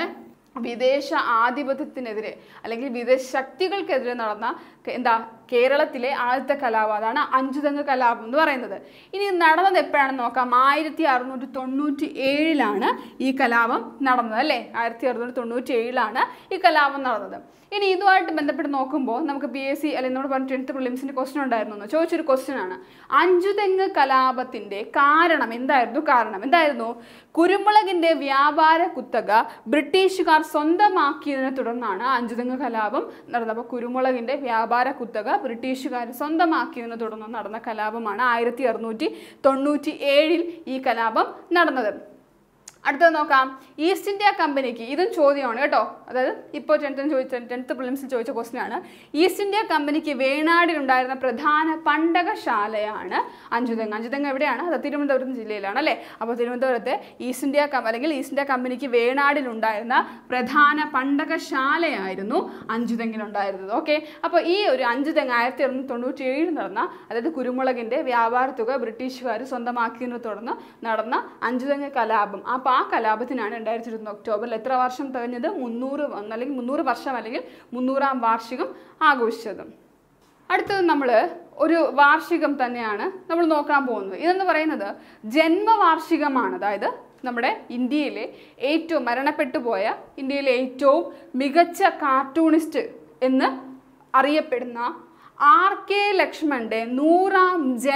വിദേശ ആധിപത്യത്തിനെതിരെ അല്ലെങ്കിൽ വിദേശ ശക്തികൾക്കെതിരെ നടന്ന ക- എന്താ കേരളത്തിലെ ആദ്യത്തെ കലാപം അതാണ് അഞ്ചുതെങ്ങ് കലാപം എന്ന് പറയുന്നത് ഇനി ഇത് നടന്നത് എപ്പോഴാണെന്ന് നോക്കാം ആയിരത്തി അറുന്നൂറ്റി തൊണ്ണൂറ്റി ഏഴിലാണ് ഈ കലാപം നടന്നത് അല്ലേ ആയിരത്തി അറുന്നൂറ്റി തൊണ്ണൂറ്റി ഏഴിലാണ് ഈ കലാപം നടന്നത് ഇനി ഇതുമായിട്ട് ബന്ധപ്പെട്ട് നോക്കുമ്പോൾ നമുക്ക് പി എസ് സി അല്ലെങ്കിൽ നമ്മൾ പറഞ്ഞ ടെൻത്ത് പ്രിലിംസിന്റെ ക്വസ്റ്റൻ ഉണ്ടായിരുന്നു എന്ന് ചോദിച്ചൊരു ക്വസ്റ്റ്യൻ ആണ് അഞ്ചുതെങ്ങ് കലാപത്തിന്റെ കാരണം എന്തായിരുന്നു കാരണം എന്തായിരുന്നു കുരുമുളകിന്റെ വ്യാപാര കുത്തക ബ്രിട്ടീഷുകാർ സ്വന്തമാക്കിയതിനെ തുടർന്നാണ് അഞ്ചുതെങ്ങ് കലാപം നടന്നത് അപ്പോൾ കുരുമുളകിന്റെ വ്യാപാര കുത്തക ബ്രിട്ടീഷുകാർ സ്വന്തമാക്കിയതിനെ തുടർന്ന് നടന്ന കലാപമാണ് ആയിരത്തി അറുന്നൂറ്റി തൊണ്ണൂറ്റി ഏഴിൽ ഈ കലാപം നടന്നത് അടുത്തത് നോക്കാം ഈസ്റ്റ് ഇന്ത്യ കമ്പനിക്ക് ഇതും ചോദ്യമാണ് കേട്ടോ അതായത് ഇപ്പോൾ ടെൻത്തിന് ചോദിച്ച ടെൻത്ത് പ്രിലിംസിൽ ചോദിച്ച ക്വസ്റ്റ്യൻ ആണ് ഈസ്റ്റ് ഇന്ത്യ കമ്പനിക്ക് വേണാടിലുണ്ടായിരുന്ന പ്രധാന പണ്ടകശാലയാണ് അഞ്ചുതെങ്ങ് അഞ്ചുതെങ്ങ് എവിടെയാണ് അത് തിരുവനന്തപുരം ജില്ലയിലാണ് അല്ലേ അപ്പോൾ തിരുവനന്തപുരത്തെ ഈസ്റ്റ് ഇന്ത്യ കം അല്ലെങ്കിൽ ഈസ്റ്റ് ഇന്ത്യ കമ്പനിക്ക് വേണാടിലുണ്ടായിരുന്ന പ്രധാന പണ്ടകശാലയായിരുന്നു അഞ്ചുതെങ്ങിലുണ്ടായിരുന്നത് ഓക്കെ അപ്പോൾ ഈ ഒരു അഞ്ചുതെങ്ങ് ആയിരത്തി അറുന്നൂറ്റി തൊണ്ണൂറ്റി ഏഴിൽ നടന്ന അതായത് കുരുമുളകിൻ്റെ വ്യാപാര തുക ബ്രിട്ടീഷുകാർ സ്വന്തമാക്കിയതിനെ തുടർന്ന് നടന്ന അഞ്ചുതെങ്ങ് കലാപം അപ്പോൾ ആ കലാപത്തിനാണ് രണ്ടായിരത്തി ഇരുപത്തി ഒക്ടോബറിൽ എത്ര വർഷം തികഞ്ഞത് മുന്നൂറ് വന്ന് അല്ലെങ്കിൽ മുന്നൂറ് വർഷം അല്ലെങ്കിൽ മുന്നൂറാം വാർഷികം ആഘോഷിച്ചത് അടുത്തത് നമ്മൾ ഒരു വാർഷികം തന്നെയാണ് നമ്മൾ നോക്കാൻ പോകുന്നത് ഇതെന്ന് പറയുന്നത് ജന്മവാർഷികമാണ് അതായത് നമ്മുടെ ഇന്ത്യയിലെ ഏറ്റവും മരണപ്പെട്ടു പോയ ഇന്ത്യയിലെ ഏറ്റവും മികച്ച കാർട്ടൂണിസ്റ്റ് എന്ന് അറിയപ്പെടുന്ന ആർ കെ ലക്ഷ്മണന്റെ നൂറാം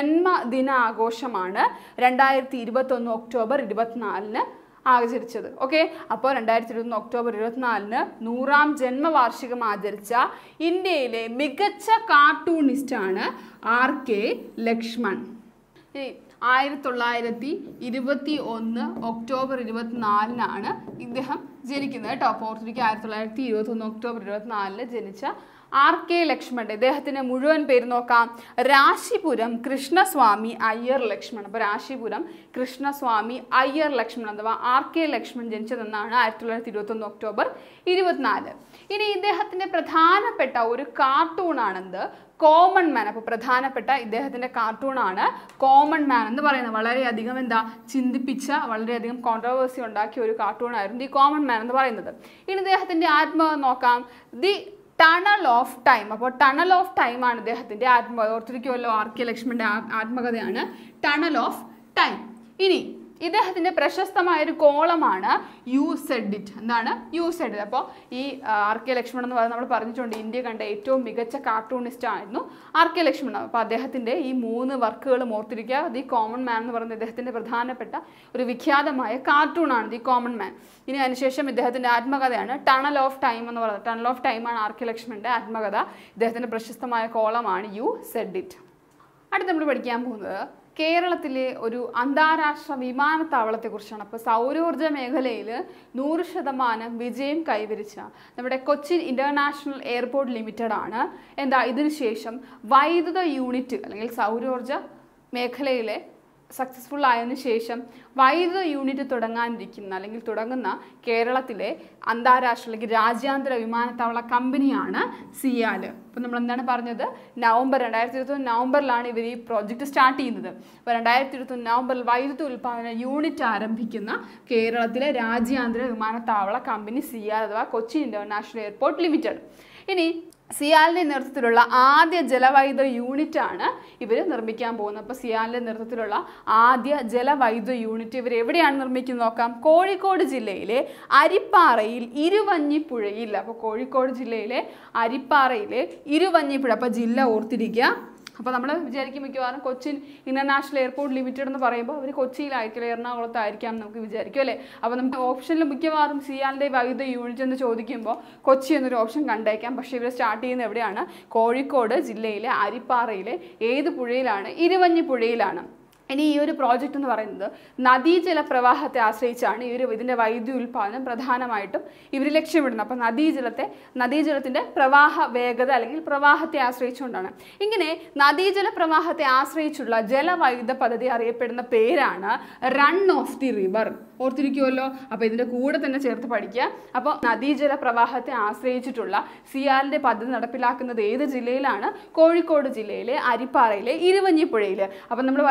ജന്മദിനാഘോഷമാണ് രണ്ടായിരത്തി ഇരുപത്തൊന്ന് ഒക്ടോബർ ഇരുപത്തിനാലിന് ആചരിച്ചത് ഓക്കെ അപ്പോൾ രണ്ടായിരത്തി ഇരുപത്തൊന്ന് ഒക്ടോബർ ഇരുപത്തിനാലിന് നൂറാം ജന്മവാർഷികം ആചരിച്ച ഇന്ത്യയിലെ മികച്ച കാർട്ടൂണിസ്റ്റാണ് ആർ കെ ലക്ഷ്മൺ ഇനി ആയിരത്തി തൊള്ളായിരത്തി ഇരുപത്തി ഒന്ന് ഒക്ടോബർ ഇരുപത്തിനാലിനാണ് ഇദ്ദേഹം ജനിക്കുന്നത് കേട്ടോ പോർത്തുഗീസ് ആയിരത്തി തൊള്ളായിരത്തി ഇരുപത്തി ഒന്ന് ഒക്ടോബർ ഇരുപത്തിനാലിന് ജനിച്ച ആർ കെ ലക്ഷ്മൺ ഇദ്ദേഹത്തിന്റെ മുഴുവൻ പേര് നോക്കാം രാശിപുരം കൃഷ്ണസ്വാമി അയ്യർ ലക്ഷ്മൺ അപ്പോൾ രാശിപുരം കൃഷ്ണസ്വാമി അയ്യർ ലക്ഷ്മൺ അഥവാ ആർ കെ ലക്ഷ്മൺ ജനിച്ചതെന്നാണ് ആയിരത്തി തൊള്ളായിരത്തി ഇരുപത്തൊന്ന് ഒക്ടോബർ ഇരുപത്തിനാല് ഇനി ഇദ്ദേഹത്തിന്റെ പ്രധാനപ്പെട്ട ഒരു കാർട്ടൂണാണെന്ത് കോമൺ മാൻ അപ്പോൾ പ്രധാനപ്പെട്ട ഇദ്ദേഹത്തിന്റെ കാർട്ടൂണാണ് കോമൺ മാൻ എന്ന് പറയുന്നത് വളരെയധികം എന്താ ചിന്തിപ്പിച്ച വളരെയധികം കോൺട്രവേഴ്സി ഉണ്ടാക്കിയ ഒരു കാർട്ടൂണായിരുന്നു ഈ കോമൺ മാൻ എന്ന് പറയുന്നത് ഇനി ഇദ്ദേഹത്തിന്റെ ആത്മകഥ നോക്കാം ദി ടണൽ ഓഫ് ടൈം അപ്പോൾ ടണൽ ഓഫ് ടൈം ആണ് ഇദ്ദേഹത്തിന്റെ ആത്മകഥ ഓർത്തിരിക്കുമല്ലോ ആർ കെ ലക്ഷ്മണന്റെ ആ- ആത്മകഥയാണ് ടണൽ ഓഫ് ടൈം ഇനി ഇദ്ദേഹത്തിന്റെ പ്രശസ്തമായ ഒരു കോളമാണ് യു സെഡ് ഇറ്റ് എന്താണ് യു സെഡ് ഇറ്റ് അപ്പോൾ ഈ ആർ കെ ലക്ഷ്മൺ എന്ന് പറയുന്നത് നമ്മൾ പറഞ്ഞിട്ടുണ്ട് ഇന്ത്യ കണ്ട ഏറ്റവും മികച്ച കാർട്ടൂണിസ്റ്റ് ആയിരുന്നു ആർ കെ ലക്ഷ്മൺ അപ്പോൾ അദ്ദേഹത്തിന്റെ ഈ മൂന്ന് വർക്കുകളും ഓർത്തിരിക്കുക ദി കോമൺ മാൻ എന്ന് പറയുന്നത് ഇദ്ദേഹത്തിന്റെ പ്രധാനപ്പെട്ട ഒരു വിഖ്യാതമായ കാർട്ടൂണാണ് ദി കോമൺ മാൻ ഇനി അതിനുശേഷം ഇദ്ദേഹത്തിന്റെ ആത്മകഥയാണ് ടണൽ ഓഫ് ടൈം എന്ന് പറയുന്നത് ടണൽ ഓഫ് ടൈമാണ് ആർ കെ ലക്ഷ്മണന്റെ ആത്മകഥ ഇദ്ദേഹത്തിന്റെ പ്രശസ്തമായ കോളമാണ് യു സെഡ് ഇറ്റ് അടുത്ത് നമ്മൾ പഠിക്കാൻ പോകുന്നത് കേരളത്തിലെ ഒരു അന്താരാഷ്ട്ര വിമാനത്താവളത്തെക്കുറിച്ചാണ് അപ്പോൾ സൗരോർജ്ജ മേഖലയിൽ നൂറ് ശതമാനം വിജയം കൈവരിച്ച നമ്മുടെ കൊച്ചിൻ ഇൻ്റർനാഷണൽ എയർപോർട്ട് ലിമിറ്റഡ് ആണ് എന്താ ഇതിനു ശേഷം വൈദ്യുത യൂണിറ്റ് അല്ലെങ്കിൽ സൗരോർജ്ജ മേഖലയിലെ സക്സസ്ഫുൾ ആയതിനു ശേഷം വൈദ്യുത യൂണിറ്റ് തുടങ്ങാനിരിക്കുന്ന അല്ലെങ്കിൽ തുടങ്ങുന്ന കേരളത്തിലെ അന്താരാഷ്ട്ര അല്ലെങ്കിൽ രാജ്യാന്തര വിമാനത്താവള കമ്പനിയാണ് സിയാല് അപ്പോൾ നമ്മൾ എന്താണ് പറഞ്ഞത് നവംബർ രണ്ടായിരത്തി ഇരുപത്തൊന്ന് നവംബറിലാണ് ഇവർ ഈ പ്രോജക്റ്റ് സ്റ്റാർട്ട് ചെയ്യുന്നത് അപ്പോൾ രണ്ടായിരത്തി ഇരുപത്തൊന്ന് നവംബറിൽ വൈദ്യുത ഉൽപ്പാദന യൂണിറ്റ് ആരംഭിക്കുന്ന കേരളത്തിലെ രാജ്യാന്തര വിമാനത്താവള കമ്പനി സിയാൽ അഥവാ കൊച്ചി ഇന്റർനാഷണൽ എയർപോർട്ട് ലിമിറ്റഡ് ഇനി സിയാലിന്റെ നേതൃത്വത്തിലുള്ള ആദ്യ ജലവൈദ്യുത യൂണിറ്റ് ആണ് ഇവർ നിർമ്മിക്കാൻ പോകുന്നത് അപ്പോൾ സിയാലിന്റെ നേതൃത്വത്തിലുള്ള ആദ്യ ജലവൈദ്യുത യൂണിറ്റ് ഇവർ എവിടെയാണ് നിർമ്മിക്കുന്നത് നോക്കാം കോഴിക്കോട് ജില്ലയിലെ അരിപ്പാറയിൽ ഇരുവഞ്ഞിപ്പുഴയിൽ അപ്പോൾ കോഴിക്കോട് ജില്ലയിലെ അരിപ്പാറയിലെ ഇരുവഞ്ഞിപ്പുഴ അപ്പോൾ ജില്ല ഓർത്തിരിക്കുക അപ്പോൾ നമ്മൾ വിചാരിക്കും മിക്കവാറും കൊച്ചിൻ ഇന്റർനാഷണൽ എയർപോർട്ട് ലിമിറ്റഡ് എന്ന് പറയുമ്പോൾ അവർ കൊച്ചിയിലായിരിക്കില്ല എറണാകുളത്തായിരിക്കാം എന്ന് നമുക്ക് വിചാരിക്കും അല്ലേ അപ്പോൾ നമുക്ക് ഓപ്ഷനിൽ മിക്കവാറും സിയാലിൻ്റെ വൈദ്യുത യൂണിറ്റ് എന്ന് ചോദിക്കുമ്പോൾ കൊച്ചി എന്നൊരു ഓപ്ഷൻ കണ്ടേക്കാം പക്ഷേ ഇവർ സ്റ്റാർട്ട് ചെയ്യുന്നത് എവിടെയാണ് കോഴിക്കോട് ജില്ലയിലെ അരിപ്പാറയിലെ ഏത് പുഴയിലാണ് ഇരുവഞ്ഞി പുഴയിലാണ് ഇനി ഈ ഒരു പ്രോജക്റ്റ് എന്ന് പറയുന്നത് നദീജല പ്രവാഹത്തെ ആശ്രയിച്ചാണ് ഈ ഒരു ഇതിൻ്റെ വൈദ്യുതി ഉൽപ്പാദനം പ്രധാനമായിട്ടും ഇവർ ലക്ഷ്യമിടുന്നത് അപ്പോൾ നദീജലത്തെ നദീജലത്തിൻ്റെ പ്രവാഹ വേഗത അല്ലെങ്കിൽ പ്രവാഹത്തെ ആശ്രയിച്ചുകൊണ്ടാണ് ഇങ്ങനെ നദീജല പ്രവാഹത്തെ ആശ്രയിച്ചുള്ള ജലവൈദ്യുത പദ്ധതി അറിയപ്പെടുന്ന പേരാണ് റൺ ഓഫ് ദി റിവർ ഓർത്തിരിക്കുമല്ലോ അപ്പോൾ ഇതിൻ്റെ കൂടെ തന്നെ ചേർത്ത് പഠിക്കുക അപ്പോൾ നദീജല പ്രവാഹത്തെ ആശ്രയിച്ചിട്ടുള്ള സിയാലിൻ്റെ പദ്ധതി നടപ്പിലാക്കുന്നത് ഏത് ജില്ലയിലാണ് കോഴിക്കോട് ജില്ലയിലെ അരിപ്പാറയിലെ ഇരുവഞ്ഞിപ്പുഴയിൽ അപ്പോൾ നമ്മൾ പറഞ്ഞിട്ടുണ്ടായിരുന്നു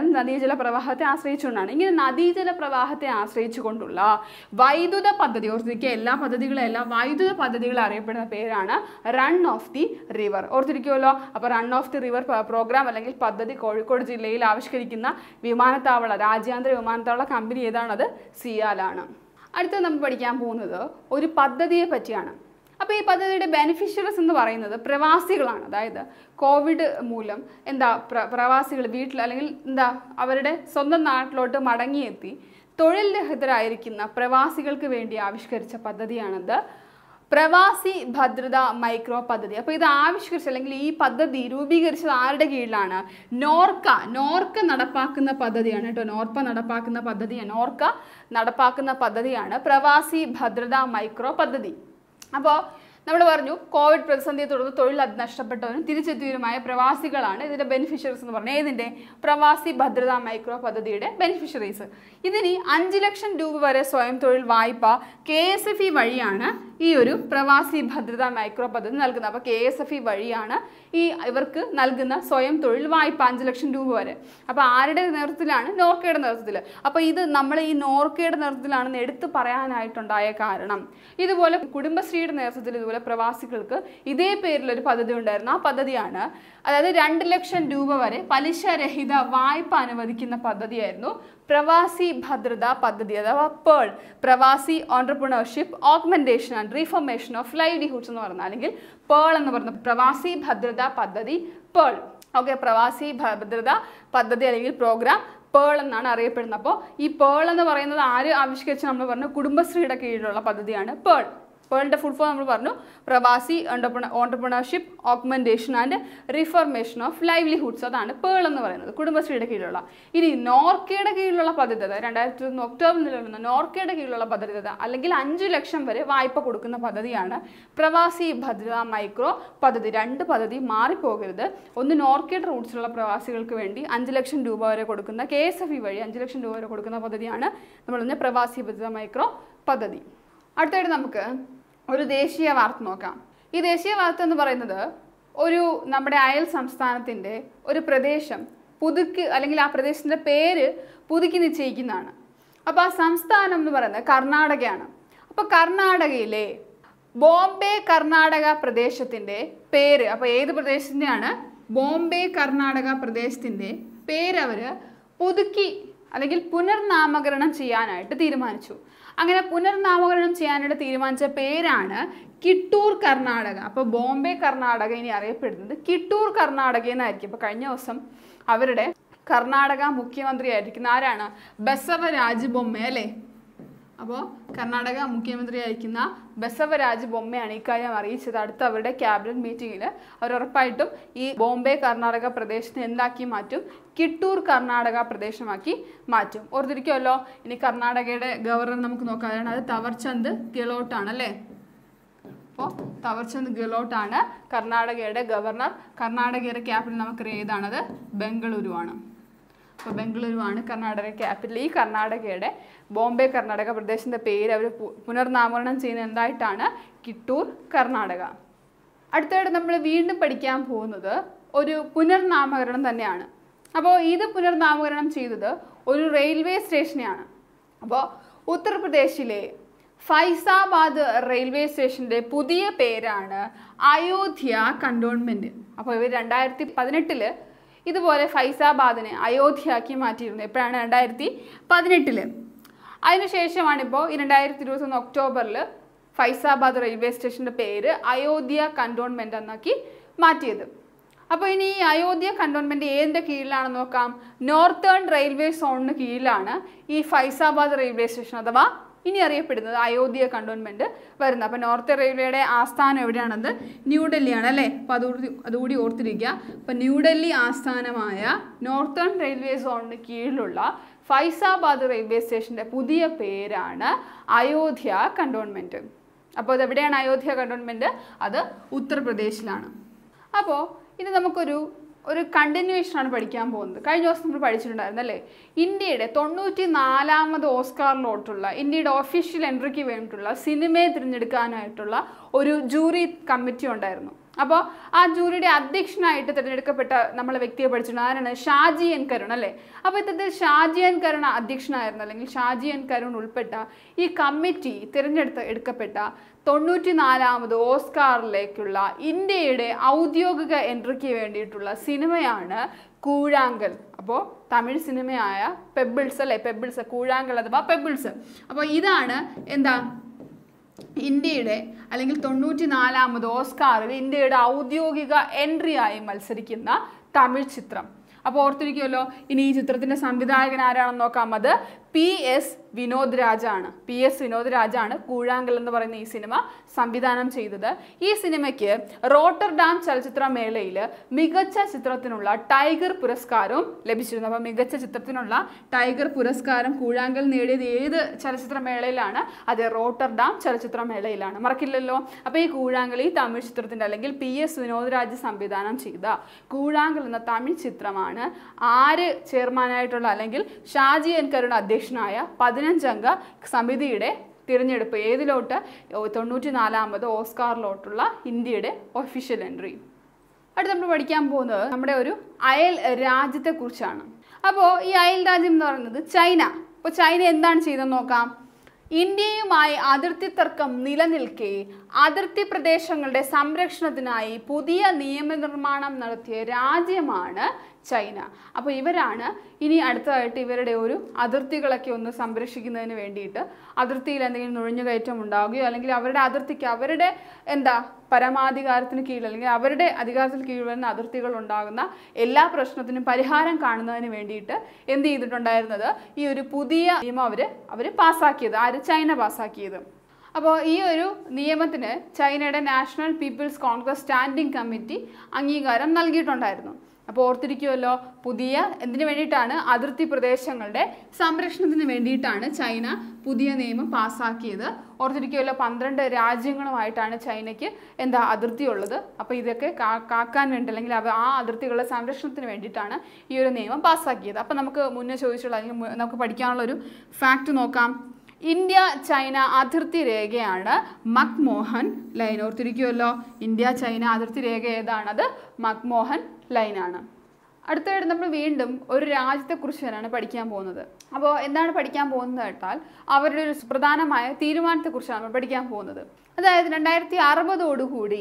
പറയുന്നത് നദീജല പ്രവാഹത്തെ ആശ്രയിച്ചുകൊണ്ടാണ് ഇങ്ങനെ നദീജല പ്രവാഹത്തെ ആശ്രയിച്ചുകൊണ്ടുള്ള വൈദ്യുത പദ്ധതി ഓർത്തിരിക്കുക എല്ലാ പദ്ധതികളും എല്ലാ വൈദ്യുത പദ്ധതികൾ അറിയപ്പെടുന്ന പേരാണ് റൺ ഓഫ് ദി റിവർ ഓർത്തിരിക്കുമല്ലോ അപ്പോൾ run of the river program അല്ലെങ്കിൽ പദ്ധതി കോഴിക്കോട് ജില്ലയിൽ ആവിഷ്കരിക്കുന്ന വിമാനത്താവള രാജ്യാന്തര വിമാനത്താവള കമ്പനി ഏതാണത് സിയാലാണ് അടുത്തത് നമ്മൾ പഠിക്കാൻ പോകുന്നത് ഒരു പദ്ധതിയെ പറ്റിയാണ് അപ്പോൾ ഈ പദ്ധതിയുടെ ബെനിഫിഷ്യറീസ് എന്ന് പറയുന്നത് പ്രവാസികളാണ് അതായത് കോവിഡ് മൂലം എന്താ പ്ര പ്രവാസികൾ വീട്ടിൽ അല്ലെങ്കിൽ എന്താ അവരുടെ സ്വന്തം നാട്ടിലോട്ട് മടങ്ങിയെത്തി തൊഴിൽ രഹിതരായിരിക്കുന്ന പ്രവാസികൾക്ക് വേണ്ടി ആവിഷ്കരിച്ച പദ്ധതിയാണത് പ്രവാസി ഭദ്രത മൈക്രോ പദ്ധതി അപ്പോൾ ഇത് ആവിഷ്കരിച്ച അല്ലെങ്കിൽ ഈ പദ്ധതി രൂപീകരിച്ചത് ആരുടെ കീഴിലാണ് നോർക്ക നോർക്ക നടപ്പാക്കുന്ന പദ്ധതിയാണ് കേട്ടോ നോർപ്പ നടപ്പാക്കുന്ന പദ്ധതിയാണ് നോർക്ക നടപ്പാക്കുന്ന പദ്ധതിയാണ് പ്രവാസി ഭദ്രത മൈക്രോ പദ്ധതി അപ്പോൾ നമ്മൾ പറഞ്ഞു കോവിഡ് പ്രതിസന്ധിയെ തുടർന്ന് തൊഴിൽ നഷ്ടപ്പെട്ടവരും തിരിച്ചെത്തിയവരുമായ പ്രവാസികളാണ് ഇതിന്റെ ബെനിഫിഷ്യറീസ് എന്ന് പറഞ്ഞാൽ ഏതിന്റെ പ്രവാസി ഭദ്രത മൈക്രോ പദ്ധതിയുടെ ബെനിഫിഷ്യറീസ് ഇതിന് അഞ്ച് ലക്ഷം രൂപ വരെ സ്വയം തൊഴിൽ വായ്പ കെ എസ് എഫ് ഇ വഴിയാണ് ഈ ഒരു പ്രവാസി ഭദ്രത മൈക്രോ പദ്ധതി നൽകുന്നത് അപ്പോൾ കെ എസ് എഫ് ഇ വഴിയാണ് ഈ ഇവർക്ക് നൽകുന്ന സ്വയം തൊഴിൽ വായ്പ അഞ്ച് ലക്ഷം രൂപ വരെ അപ്പോൾ ആരുടെ നേതൃത്വത്തിലാണ് നോർക്കയുടെ നേതൃത്വത്തിൽ അപ്പോൾ ഇത് നമ്മൾ ഈ നോർക്കയുടെ നേതൃത്വത്തിലാണെന്ന് എടുത്തു പറയാനായിട്ടുണ്ടായ കാരണം ഇതുപോലെ കുടുംബശ്രീയുടെ നേതൃത്വത്തിൽ ഇതുപോലെ പ്രവാസികൾക്ക് ഇതേ പേരിലൊരു പദ്ധതി ഉണ്ടായിരുന്നു ആ പദ്ധതിയാണ് അതായത് രണ്ട് ലക്ഷം രൂപ വരെ പലിശരഹിത വായ്പ അനുവദിക്കുന്ന പദ്ധതിയായിരുന്നു പ്രവാസി ഭദ്രത പദ്ധതി അഥവാ pearl Pravasi entrepreneurship augmentation and reformation of livelihoods എന്ന് പറഞ്ഞാൽ അല്ലെങ്കിൽ പേൾ എന്ന് പറഞ്ഞ പ്രവാസി ഭദ്രത പദ്ധതി പേൾ ഓക്കെ പ്രവാസി ഭദ്രത പദ്ധതി അല്ലെങ്കിൽ പ്രോഗ്രാം പേൾ എന്നാണ് അറിയപ്പെടുന്നത് അപ്പോൾ ഈ പേൾ എന്ന് പറയുന്നത് ആര് ആവിഷ്കരിച്ച് നമ്മൾ പറഞ്ഞു കുടുംബശ്രീയുടെ കീഴിലുള്ള പദ്ധതിയാണ് പേൾ പേളിൻ്റെ ഫുൾ ഫോം നമ്മൾ പറഞ്ഞു Pravasi entrepreneurship augmentation and reformation of livelihoods അതാണ് പേൾ എന്ന് പറയുന്നത് കുടുംബശ്രീയുടെ കീഴിലുള്ള ഇനി നോർക്കയുടെ കീഴിലുള്ള പദ്ധതി അതായത് രണ്ടായിരത്തി ഒന്ന് ഒക്ടോബർ നിലവിലുള്ള നോർക്കയുടെ കീഴിലുള്ള പദ്ധതി അല്ലെങ്കിൽ അഞ്ച് ലക്ഷം വരെ വായ്പ കൊടുക്കുന്ന പദ്ധതിയാണ് പ്രവാസി ഭദ്രത മൈക്രോ പദ്ധതി രണ്ട് പദ്ധതി മാറിപ്പോകരുത് ഒന്ന് നോർക്കയുടെ റൂട്ട്സിലുള്ള പ്രവാസികൾക്ക് വേണ്ടി അഞ്ച് ലക്ഷം രൂപ വരെ കൊടുക്കുന്ന കെ എസ് എഫ് ഇ വഴി അഞ്ച് ലക്ഷം രൂപ വരെ കൊടുക്കുന്ന പദ്ധതിയാണ് നമ്മൾ പറഞ്ഞ പ്രവാസി ഭദ്രത മൈക്രോ പദ്ധതി അടുത്തായിട്ട് നമുക്ക് ഒരു ദേശീയ വാർത്ത നോക്കാം ഈ ദേശീയ വാർത്ത എന്ന് പറയുന്നത് ഒരു നമ്മുടെ അയൽ സംസ്ഥാനത്തിൻ്റെ ഒരു പ്രദേശം പുതുക്കി അല്ലെങ്കിൽ ആ പ്രദേശത്തിൻ്റെ പേര് പുതുക്കി നിശ്ചയിക്കുന്നതാണ് അപ്പോൾ ആ സംസ്ഥാനം എന്ന് പറയുന്നത് കർണാടകയാണ് അപ്പോൾ കർണാടകയിലെ ബോംബെ കർണാടക പ്രദേശത്തിൻ്റെ പേര് അപ്പോൾ ഏത് പ്രദേശത്തിൻ്റെയാണ് ബോംബെ കർണാടക പ്രദേശത്തിൻ്റെ പേര് അവർ പുതുക്കി അല്ലെങ്കിൽ പുനർനാമകരണം ചെയ്യാനായിട്ട് തീരുമാനിച്ചു അങ്ങനെ പുനർനാമകരണം ചെയ്യാനായിട്ട് തീരുമാനിച്ച പേരാണ് കിട്ടൂർ കർണാടക അപ്പോൾ ബോംബെ കർണാടക ഇനി അറിയപ്പെടുന്നത് കിട്ടൂർ കർണാടക എന്നായിരിക്കും അപ്പോൾ കഴിഞ്ഞ ദിവസം അവരുടെ കർണാടക മുഖ്യമന്ത്രി ആയിരിക്കുന്ന ആരാണ് ബസവരാജ് ബൊമ്മ അല്ലേ അപ്പോൾ കർണാടക മുഖ്യമന്ത്രി ആയിരിക്കുന്ന ബസവരാജ് ബൊമ്മയാണ് ഇക്കാര്യം അറിയിച്ചത് അടുത്ത അവരുടെ ക്യാബിനറ്റ് മീറ്റിങ്ങിൽ അവർ ഉറപ്പായിട്ടും ഈ ബോംബെ കർണാടക പ്രദേശത്തെ എന്താക്കി മാറ്റും കിട്ടൂർ കർണാടക പ്രദേശമാക്കി മാറ്റും ഓർത്തിരിക്കുമല്ലോ ഇനി കർണാടകയുടെ ഗവർണർ നമുക്ക് നോക്കാം അതാണ് അത് തവർചന്ദ് ഗെലോട്ടാണ് അല്ലേ അപ്പോൾ തവർചന്ദ് ഗെലോട്ടാണ് കർണാടകയുടെ ഗവർണർ കർണാടകയുടെ ക്യാപിറ്റൽ നമുക്കറിയാം ഏതാണത് ബംഗളൂരു ആണ് അപ്പോൾ ബംഗളൂരു ആണ് കർണാടക ക്യാപിറ്റൽ ഈ കർണാടകയുടെ ബോംബെ കർണാടക പ്രദേശത്തിൻ്റെ പേര് അവർ പുനർനാമകരണം ചെയ്യുന്നത് എന്തായിട്ടാണ് കിട്ടൂർ കർണാടക അടുത്തായിട്ട് നമ്മൾ വീണ്ടും പഠിക്കാൻ പോകുന്നത് ഒരു പുനർനാമകരണം തന്നെയാണ് അപ്പോൾ ഇത് പുനർനാമകരണം ചെയ്തത് ഒരു റെയിൽവേ സ്റ്റേഷനെയാണ് അപ്പോൾ ഉത്തർപ്രദേശിലെ ഫൈസാബാദ് റെയിൽവേ സ്റ്റേഷൻ്റെ പുതിയ പേരാണ് അയോധ്യ കണ്ടോൺമെൻറ്റ് അപ്പോൾ ഇവർ രണ്ടായിരത്തി പതിനെട്ടില് ഇതുപോലെ ഫൈസാബാദിനെ അയോധ്യയാക്കി മാറ്റിയിരുന്നു എപ്പോഴാണ് രണ്ടായിരത്തി പതിനെട്ടില് അതിനുശേഷമാണിപ്പോൾ ഈ രണ്ടായിരത്തി ഇരുപത്തൊന്ന് ഒക്ടോബറിൽ ഫൈസാബാദ് റെയിൽവേ സ്റ്റേഷൻ്റെ പേര് അയോധ്യ കണ്ടോൺമെൻറ്റ് എന്നാക്കി മാറ്റിയത് അപ്പോൾ ഇനി ഈ അയോധ്യ കണ്ടോൺമെൻറ്റ് ഏതിൻ്റെ കീഴിലാണെന്ന് നോക്കാം നോർത്തേൺ റെയിൽവേ സോണിന് കീഴിലാണ് ഈ ഫൈസാബാദ് റെയിൽവേ സ്റ്റേഷൻ അഥവാ ഇനി അറിയപ്പെടുന്നത് അയോധ്യ കണ്ടോൺമെൻറ്റ് വരുന്നത് അപ്പോൾ നോർത്ത് റെയിൽവേയുടെ ആസ്ഥാനം എവിടെയാണത് ന്യൂഡൽഹിയാണ് അല്ലേ അപ്പോൾ അതുകൂടി അതുകൂടി ഓർത്തിരിക്കുക അപ്പോൾ ന്യൂഡൽഹി ആസ്ഥാനമായ നോർത്തേൺ റെയിൽവേ സോണിന് കീഴിലുള്ള ഫൈസാബാദ് റെയിൽവേ സ്റ്റേഷൻ്റെ പുതിയ പേരാണ് അയോധ്യ കണ്ടോൺമെൻറ്റ് അപ്പോൾ ഇത് എവിടെയാണ് അയോധ്യ കണ്ടോൺമെൻറ്റ് അത് ഉത്തർപ്രദേശിലാണ് അപ്പോൾ ഇനി നമുക്കൊരു ഒരു continuation ആണ് പഠിക്കാൻ പോകുന്നത് കഴിഞ്ഞ ദിവസം നമ്മൾ പഠിച്ചിട്ടുണ്ടായിരുന്നു അല്ലേ ഇന്ത്യയുടെ തൊണ്ണൂറ്റി നാലാമത് ഓസ്കാറിലോട്ടുള്ള ഇന്ത്യയുടെ ഒഫീഷ്യൽ എൻട്രിക്ക് വേണ്ടിയിട്ടുള്ള സിനിമയെ തിരഞ്ഞെടുക്കാനായിട്ടുള്ള ഒരു ജൂറി കമ്മിറ്റി ഉണ്ടായിരുന്നു അപ്പോൾ ആ ജൂറിയുടെ അധ്യക്ഷനായിട്ട് തിരഞ്ഞെടുക്കപ്പെട്ട നമ്മളെ വ്യക്തിയെ പഠിച്ചിട്ടുണ്ട് ആരാണ് ഷാജി എൻ കരുൺ അല്ലേ അപ്പോൾ ഇത്തരത്തിൽ ഷാജി എൻ കരുൺ അധ്യക്ഷനായിരുന്നു അല്ലെങ്കിൽ ഷാജി എൻ കരുൺ ഉൾപ്പെട്ട ഈ കമ്മിറ്റി തിരഞ്ഞെടുത്ത് എടുക്കപ്പെട്ട തൊണ്ണൂറ്റി നാലാമത് ഓസ്കാറിലേക്കുള്ള ഇന്ത്യയുടെ ഔദ്യോഗിക എൻട്രിക്ക് വേണ്ടിയിട്ടുള്ള സിനിമയാണ് കൂഴാങ്കൽ അപ്പോൾ തമിഴ് സിനിമയായ പെബിൾസ് അല്ലേ പെബിൾസ് കൂഴാങ്കൽ അഥവാ പെബിൾസ് അപ്പോൾ ഇതാണ് എന്താ ഇന്ത്യയുടെ അല്ലെങ്കിൽ തൊണ്ണൂറ്റി നാലാമത് ഓസ്കാറിൽ ഇന്ത്യയുടെ ഔദ്യോഗിക എൻട്രി ആയി മത്സരിക്കുന്ന തമിഴ് ചിത്രം അപ്പോൾ ഓർത്തിരിക്കുമല്ലോ ഇനി ഈ ചിത്രത്തിന്റെ സംവിധായകൻ ആരാണെന്ന് നോക്കാം അത് പി എസ് വിനോദ് രാജാണ് പി എസ് വിനോദ് രാജാണ് കൂഴാങ്കൽ എന്ന് പറയുന്ന ഈ സിനിമ സംവിധാനം ചെയ്തത് ഈ സിനിമയ്ക്ക് റോട്ടർഡാം ചലച്ചിത്ര മേളയിൽ മികച്ച ചിത്രത്തിനുള്ള ടൈഗർ പുരസ്കാരവും ലഭിച്ചിരുന്നു അപ്പോൾ മികച്ച ചിത്രത്തിനുള്ള ടൈഗർ പുരസ്കാരം കൂഴാങ്കൽ നേടിയത് ഏത് ചലച്ചിത്ര മേളയിലാണ് അത് റോട്ടർഡാം ചലച്ചിത്ര മേളയിലാണ് മറക്കില്ലല്ലോ അപ്പോൾ ഈ കൂഴാങ്കൽ ഈ തമിഴ് ചിത്രത്തിൻ്റെ അല്ലെങ്കിൽ പി എസ് വിനോദ് രാജ് സംവിധാനം ചെയ്ത കൂഴാങ്കൽ എന്ന തമിഴ് ചിത്രമാണ് ആര് ചെയർമാനായിട്ടുള്ള അല്ലെങ്കിൽ ഷാജി എൻ കരുണ അധ്യക്ഷനായ പതിനഞ്ചംഗ സമിതിയുടെ തിരഞ്ഞെടുപ്പ് ഏതിലോട്ട് തൊണ്ണൂറ്റി നാലാമത് ഓസ്കാറിലോട്ടുള്ള ഇന്ത്യയുടെ ഒഫീഷ്യൽ എൻട്രി അടുത്ത് നമ്മൾ പഠിക്കാൻ പോകുന്നത് നമ്മുടെ ഒരു അയൽ രാജ്യത്തെക്കുറിച്ചാണ് അപ്പോൾ ഈ അയൽ രാജ്യം എന്ന് പറയുന്നത് ചൈന അപ്പോൾ ചൈന എന്താണ് ചെയ്തതെന്ന് നോക്കാം ഇന്ത്യയുമായി അതിർത്തി തർക്കം നിലനിൽക്കെ അതിർത്തി പ്രദേശങ്ങളുടെ സംരക്ഷണത്തിനായി പുതിയ നിയമനിർമ്മാണം നടത്തിയ രാജ്യമാണ് ചൈന അപ്പോൾ ഇവരാണ് ഇനി അടുത്തതായിട്ട് ഇവരുടെ ഒരു അതിർത്തികളൊക്കെ ഒന്ന് സംരക്ഷിക്കുന്നതിന് വേണ്ടിയിട്ട് അതിർത്തിയിൽ എന്തെങ്കിലും നുഴഞ്ഞുകയറ്റം ഉണ്ടാവുകയോ അല്ലെങ്കിൽ അവരുടെ അതിർത്തിക്ക് അവരുടെ എന്താ പരമാധികാരത്തിന് കീഴിൽ അല്ലെങ്കിൽ അവരുടെ അധികാരത്തിന് കീഴിൽ വരുന്ന അതിർത്തികൾ ഉണ്ടാകുന്ന എല്ലാ പ്രശ്നത്തിനും പരിഹാരം കാണുന്നതിന് വേണ്ടിയിട്ട് എന്ത് ചെയ്തിട്ടുണ്ടായിരുന്നത് ഈ ഒരു പുതിയ നിയമം അവർ അവർ പാസ്സാക്കിയത് ആര് ചൈന പാസ്സാക്കിയത് അപ്പോൾ ഈ ഒരു നിയമത്തിന് ചൈനയുടെ national people's congress standing committee അംഗീകാരം നൽകിയിട്ടുണ്ടായിരുന്നു അപ്പോൾ ഓർത്തിരിക്കുമല്ലോ പുതിയ എന്തിനു വേണ്ടിയിട്ടാണ് അതിർത്തി പ്രദേശങ്ങളുടെ സംരക്ഷണത്തിന് വേണ്ടിയിട്ടാണ് ചൈന പുതിയ നിയമം പാസ്സാക്കിയത് ഓർത്തിരിക്കുമല്ലോ പന്ത്രണ്ട് രാജ്യങ്ങളുമായിട്ടാണ് ചൈനയ്ക്ക് എന്താ അതിർത്തി ഉള്ളത് അപ്പോൾ ഇതൊക്കെ കാ- കാക്കാൻ വേണ്ടി അല്ലെങ്കിൽ അവ ആ അതിർത്തികളുടെ സംരക്ഷണത്തിന് വേണ്ടിയിട്ടാണ് ഈ ഒരു നിയമം പാസ്സാക്കിയത് അപ്പോൾ നമുക്ക് മുന്നേ ചോദിച്ചുള്ള അല്ലെങ്കിൽ മു- നമുക്ക് പഠിക്കാനുള്ള ഒരു ഫാക്റ്റ് നോക്കാം ഇന്ത്യ ചൈന അതിർത്തി രേഖയാണ് മക്മോഹൻ ലൈൻ ഓർത്തിരിക്കുമല്ലോ ഇന്ത്യ ചൈന അതിർത്തി രേഖ ഏതാണ് അത് മക്മോഹൻ ലൈനാണ് അടുത്തതായിട്ട് നമ്മൾ വീണ്ടും ഒരു രാജ്യത്തെക്കുറിച്ച് തന്നെയാണ് പഠിക്കാൻ പോകുന്നത് അപ്പോൾ എന്താണ് പഠിക്കാൻ പോകുന്നത് കേട്ടാൽ അവരുടെ ഒരു പ്രധാനമായ തീരുമാനത്തെക്കുറിച്ചാണ് നമ്മൾ പഠിക്കാൻ പോകുന്നത് അതായത് രണ്ടായിരത്തി അറുപതോടുകൂടി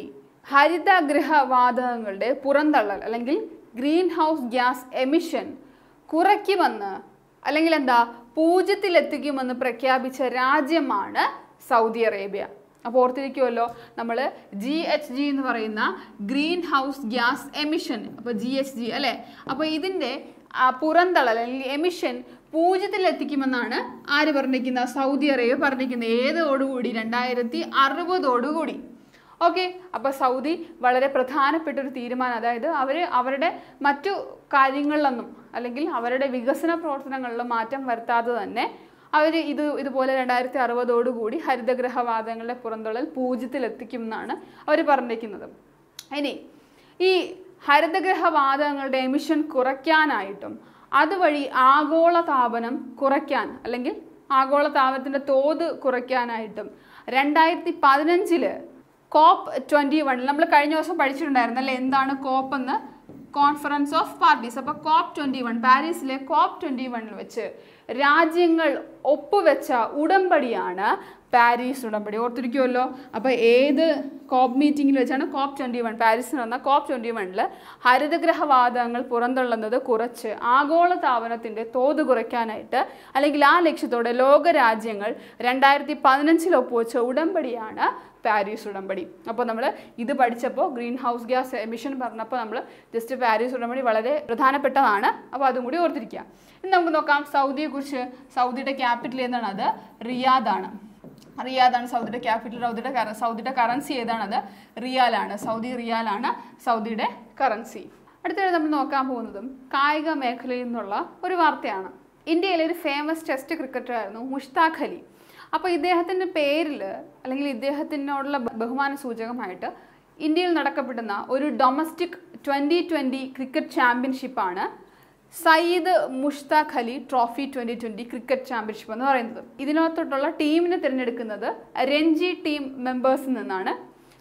ഹരിതഗൃഹവാതകങ്ങളുടെ പുറന്തള്ളൽ അല്ലെങ്കിൽ ഗ്രീൻ ഹൗസ് ഗ്യാസ് എമിഷൻ കുറയ്ക്കുമെന്ന് അല്ലെങ്കിൽ എന്താ പൂജ്യത്തിലെത്തിക്കുമെന്ന് പ്രഖ്യാപിച്ച രാജ്യമാണ് സൗദി അറേബ്യ അപ്പോൾ ഓർത്തിരിക്കുമല്ലോ നമ്മൾ ജി എച്ച് ജി എന്ന് പറയുന്ന ഗ്രീൻ ഹൗസ് ഗ്യാസ് എമിഷൻ അപ്പോൾ ജി എച്ച് ജി അല്ലേ അപ്പോൾ ഇതിൻ്റെ ആ, പുറന്തള്ളൽ അല്ലെങ്കിൽ എമിഷൻ പൂജ്യത്തിലെത്തിക്കുമെന്നാണ് ആര് പറഞ്ഞിരിക്കുന്നത് സൗദി അറേബ്യ പറഞ്ഞിരിക്കുന്നത് ഏതോടുകൂടി രണ്ടായിരത്തി അറുപതോടുകൂടി ഓക്കെ അപ്പോൾ സൗദി വളരെ പ്രധാനപ്പെട്ട ഒരു തീരുമാനം അതായത് അവർ അവരുടെ മറ്റു കാര്യങ്ങളിലൊന്നും അല്ലെങ്കിൽ അവരുടെ വികസന പ്രവർത്തനങ്ങളിലും മാറ്റം വരുത്താതെ തന്നെ അവർ ഇത് ഇതുപോലെ രണ്ടായിരത്തി അറുപതോടുകൂടി ഹരിതഗ്രഹവാതങ്ങളുടെ പുറന്തള്ളൽ പൂജ്യത്തിലെത്തിക്കും എന്നാണ് അവർ പറഞ്ഞിരിക്കുന്നത് ഇനി ഈ ഹരിതഗ്രഹവാതകങ്ങളുടെ എമിഷൻ കുറയ്ക്കാനായിട്ടും അതുവഴി ആഗോള താപനം കുറയ്ക്കാൻ അല്ലെങ്കിൽ ആഗോള താപനത്തിൻ്റെ തോത് കുറയ്ക്കാനായിട്ടും രണ്ടായിരത്തി പതിനഞ്ചില് കോപ്പ് ട്വൻറ്റി വണ്ണിൽ നമ്മൾ കഴിഞ്ഞ ദിവസം പഠിച്ചിട്ടുണ്ടായിരുന്നു അല്ലേ എന്താണ് കോപ്പ് എന്ന് കോൺഫറൻസ് ഓഫ് പാർട്ടീസ് അപ്പോൾ കോപ്പ് ട്വൻറ്റി വൺ പാരീസിലെ കോപ്പ് ട്വൻറ്റി വണ്ണിൽ വെച്ച് രാജ്യങ്ങൾ ഒപ്പുവെച്ച ഉടമ്പടിയാണ് പാരീസ് ഉടമ്പടി ഓർത്തിരിക്കുമല്ലോ അപ്പോൾ ഏത് കോപ്പ് മീറ്റിങ്ങിൽ വെച്ചാണ് കോപ്പ് ട്വൻറ്റി വൺ പാരീസിൽ വന്ന കോപ്പ് ട്വൻറ്റി വണ്ണിൽ ഹരിതഗ്രഹവാതകങ്ങൾ പുറന്തള്ളുന്നത് കുറച്ച് ആഗോള താപനത്തിൻ്റെ തോത് കുറയ്ക്കാനായിട്ട് അല്ലെങ്കിൽ ആ ലക്ഷ്യത്തോടെ ലോകരാജ്യങ്ങൾ രണ്ടായിരത്തി പതിനഞ്ചിൽ ഒപ്പുവെച്ച ഉടമ്പടിയാണ് പാരീസ് ഉടമ്പടി അപ്പോൾ നമ്മൾ ഇത് പഠിച്ചപ്പോൾ ഗ്രീൻ ഹൗസ് ഗ്യാസ് എമിഷൻ പറഞ്ഞപ്പോൾ നമ്മൾ ജസ്റ്റ് പാരീസ് ഉടമ്പടി വളരെ പ്രധാനപ്പെട്ടതാണ് അപ്പോൾ അതും കൂടി ഓർത്തിരിക്കുക ഇനി നമുക്ക് നോക്കാം സൗദിയെക്കുറിച്ച് സൗദിയുടെ ക്യാപിറ്റൽ ഏതാണ് അത് റിയാദാണ് റിയാദാണ് സൗദിയുടെ ക്യാപിറ്റൽ സൗദിയുടെ കറ സൗദിയുടെ കറൻസി ഏതാണത് റിയാലാണ് സൗദി റിയാലാണ് സൗദിയുടെ കറൻസി അടുത്തത് നമ്മൾ നോക്കാൻ പോകുന്നതും കായിക മേഖലയിൽ നിന്നുള്ള ഒരു വാർത്തയാണ് ഇന്ത്യയിലെ ഒരു ഫേമസ് ടെസ്റ്റ് ക്രിക്കറ്ററായിരുന്നു മുഷ്താഖ് അലി അപ്പോൾ ഇദ്ദേഹത്തിൻ്റെ പേരിൽ അല്ലെങ്കിൽ ഇദ്ദേഹത്തിനോടുള്ള ബ- ബഹുമാന സൂചകമായിട്ട് ഇന്ത്യയിൽ നടക്കപ്പെടുന്ന ഒരു ഡൊമസ്റ്റിക് ട്വൻ്റി ട്വൻ്റി ക്രിക്കറ്റ് ചാമ്പ്യൻഷിപ്പാണ് Syed Mushtaq Ali trophy twenty twenty cricket championship എന്ന് പറയുന്നത് ഇതിനകത്തോട്ടുള്ള ടീമിനെ തിരഞ്ഞെടുക്കുന്നത് രഞ്ജി ടീം മെമ്പേഴ്സിൽ നിന്നാണ്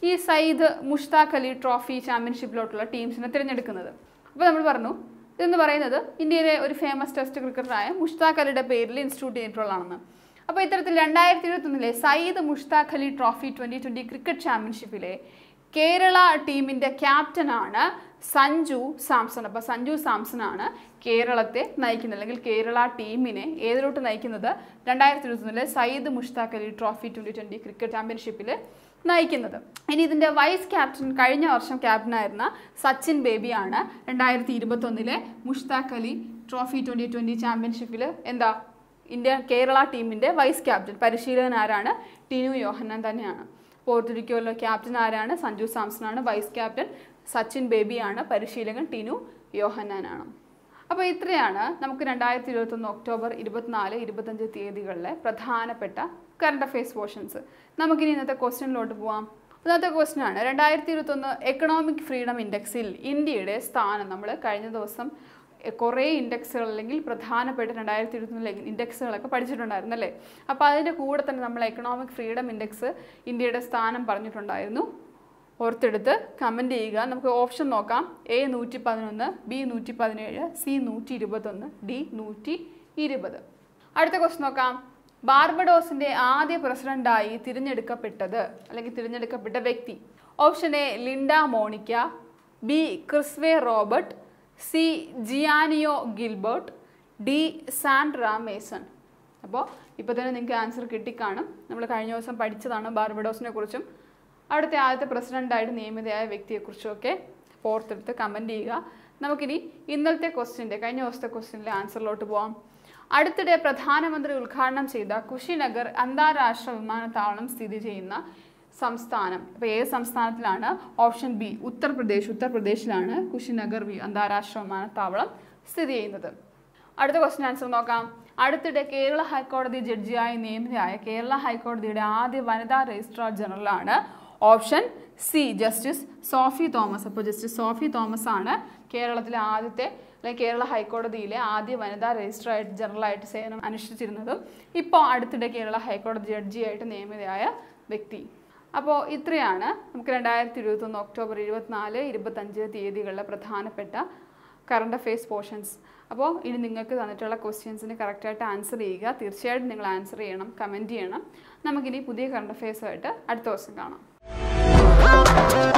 ഈ സയ്യിദ് മുഷ്താഖ് അലി ട്രോഫി ചാമ്പ്യൻഷിപ്പിലോട്ടുള്ള ടീംസിനെ തിരഞ്ഞെടുക്കുന്നത് അപ്പോൾ നമ്മൾ പറഞ്ഞു ഇതെന്ന് പറയുന്നത് ഇന്ത്യയിലെ ഒരു ഫേമസ് ടെസ്റ്റ് ക്രിക്കറ്ററായ മുഷ്താഖ് അലിയുടെ പേരിൽ ഇൻസ്റ്റിറ്റ്യൂട്ട് ചെയ്തിട്ടുള്ളതാണെന്ന് അപ്പോൾ ഇത്തരത്തിൽ രണ്ടായിരത്തി ഇരുപത്തൊന്നിലെ Syed Mushtaq Ali trophy twenty twenty cricket ചാമ്പ്യൻഷിപ്പിലെ കേരള ടീമിൻ്റെ ക്യാപ്റ്റനാണ് സഞ്ജു സാംസൺ അപ്പോൾ സഞ്ജു സാംസൺ ആണ് കേരളത്തെ നയിക്കുന്നത് അല്ലെങ്കിൽ കേരള ടീമിനെ ഏതിലോട്ട് നയിക്കുന്നത് രണ്ടായിരത്തി ഇരുപത്തൊന്നിലെ Syed Mushtaq Ali trophy twenty twenty cricket ചാമ്പ്യൻഷിപ്പിൽ നയിക്കുന്നത് ഇനി ഇതിൻ്റെ വൈസ് ക്യാപ്റ്റൻ കഴിഞ്ഞ വർഷം ക്യാപ്റ്റനായിരുന്ന സച്ചിൻ ബേബിയാണ് രണ്ടായിരത്തി ഇരുപത്തൊന്നിലെ Mushtaq Ali trophy twenty twenty ചാമ്പ്യൻഷിപ്പിൽ എന്താ ഇന്ത്യ കേരള ടീമിൻ്റെ വൈസ് ക്യാപ്റ്റൻ പരിശീലകൻ ആരാണ് ടിനു യോഹന്നാൻ തന്നെയാണ് പോർത്തുരിക്കോയിലെ ക്യാപ്റ്റൻ ആരാണ് സഞ്ജു സാംസൺ ആണ് വൈസ് ക്യാപ്റ്റൻ സച്ചിൻ ബേബിയാണ് പരിശീലകൻ ടിനു യോഹന്നാനാണ് അപ്പോൾ ഇത്രയാണ് നമുക്ക് രണ്ടായിരത്തി ഇരുപത്തൊന്ന് ഒക്ടോബർ ഇരുപത്തിനാല് ഇരുപത്തഞ്ച് തീയതികളിലെ പ്രധാനപ്പെട്ട കറണ്ട് അഫയേഴ്സ് പോർഷൻസ് നമുക്കിനി ഇന്നത്തെ ക്വസ്റ്റ്യനിലോട്ട് പോവാം ഇന്നത്തെ ക്വസ്റ്റ്യൻ ആണ് രണ്ടായിരത്തി ഇരുപത്തൊന്ന് എക്കണോമിക് ഫ്രീഡം ഇൻഡെക്സിൽ ഇന്ത്യയുടെ സ്ഥാനം നമ്മൾ കഴിഞ്ഞ ദിവസം കുറേ ഇൻഡെക്സുകൾ അല്ലെങ്കിൽ പ്രധാനപ്പെട്ട രണ്ടായിരത്തി ഇരുപത്തൊന്നിലെ ഇൻഡെക്സുകളൊക്കെ പഠിച്ചിട്ടുണ്ടായിരുന്നു അല്ലേ അപ്പോൾ അതിൻ്റെ കൂടെ തന്നെ നമ്മൾ എക്കണോമിക് ഫ്രീഡം ഇൻഡെക്സ് ഇന്ത്യയുടെ സ്ഥാനം പറഞ്ഞിട്ടുണ്ടായിരുന്നു ഓർത്തെടുത്ത് കമൻറ്റ് ചെയ്യുക നമുക്ക് ഓപ്ഷൻ നോക്കാം എ നൂറ്റി പതിനൊന്ന് ബി നൂറ്റി പതിനേഴ് സി നൂറ്റി ഇരുപത്തൊന്ന് ഡി നൂറ്റി ഇരുപത് അടുത്ത ക്വസ്റ്റ്യൻ നോക്കാം ബാർബഡോസിൻ്റെ ആദ്യ പ്രസിഡന്റായി തിരഞ്ഞെടുക്കപ്പെട്ടത് അല്ലെങ്കിൽ തിരഞ്ഞെടുക്കപ്പെട്ട വ്യക്തി option A Linda Monica B Chrisway Robert C Gianio Gilbert D Sandra Mason അപ്പോൾ ഇപ്പോൾ തന്നെ നിങ്ങൾക്ക് ആൻസർ കിട്ടിക്കാണും നമ്മൾ കഴിഞ്ഞ ദിവസം പഠിച്ചതാണ് ബാർബഡോസിനെ കുറിച്ചും അവിടുത്തെ ആദ്യത്തെ പ്രസിഡൻ്റായിട്ട് നിയമിതയായ വ്യക്തിയെക്കുറിച്ചും ഒക്കെ ഓർത്തെടുത്ത് കമൻറ്റ് ചെയ്യുക നമുക്കിനി ഇന്നലത്തെ ക്വസ്റ്റ്യൻ്റെ കഴിഞ്ഞ ദിവസത്തെ ക്വസ്റ്റ്യനിലെ ആൻസറിലോട്ട് പോവാം അടുത്തിടെ പ്രധാനമന്ത്രി ഉദ്ഘാടനം ചെയ്ത കുശിനഗർ അന്താരാഷ്ട്ര വിമാനത്താവളം സ്ഥിതി ചെയ്യുന്ന സംസ്ഥാനം ഇപ്പോൾ ഏത് സംസ്ഥാനത്തിലാണ് ഓപ്ഷൻ ബി ഉത്തർപ്രദേശ് ഉത്തർപ്രദേശിലാണ് കുശിനഗർ വി അന്താരാഷ്ട്ര വിമാനത്താവളം സ്ഥിതി ചെയ്യുന്നത് അടുത്ത ക്വസ്റ്റ്യൻ ആൻസർ നോക്കാം അടുത്തിടെ കേരള ഹൈക്കോടതി ജഡ്ജിയായി നിയമിതയായ കേരള ഹൈക്കോടതിയുടെ ആദ്യ വനിതാ രജിസ്ട്രാർ ജനറലാണ് option C justice Sophy Thomas അപ്പോൾ ജസ്റ്റിസ് സോഫി തോമസ് ആണ് കേരളത്തിലെ ആദ്യത്തെ അല്ലെങ്കിൽ കേരള ഹൈക്കോടതിയിലെ ആദ്യ വനിതാ രജിസ്ട്രാർ ജനറലായിട്ട് സേവനം അനുഷ്ഠിച്ചിരുന്നതും ഇപ്പോൾ അടുത്തിടെ കേരള ഹൈക്കോടതി ജഡ്ജിയായിട്ട് നിയമിതയായ വ്യക്തി അപ്പോൾ ഇത്രയാണ് നമുക്ക് രണ്ടായിരത്തി ഇരുപത്തൊന്ന് ഒക്ടോബർ ഇരുപത്തിനാല് ഇരുപത്തഞ്ച് തീയതികളിലെ പ്രധാനപ്പെട്ട കറണ്ട് അഫയേഴ്സ് പോർഷൻസ് അപ്പോൾ ഇനി നിങ്ങൾക്ക് തന്നിട്ടുള്ള ക്വസ്റ്റ്യൻസിന് കറക്റ്റായിട്ട് ആൻസർ ചെയ്യുക തീർച്ചയായിട്ടും നിങ്ങൾ ആൻസർ ചെയ്യണം കമൻറ്റ് ചെയ്യണം നമുക്കിനി പുതിയ കറണ്ട് അഫയേഴ്സുമായിട്ട് അടുത്ത ദിവസം കാണാം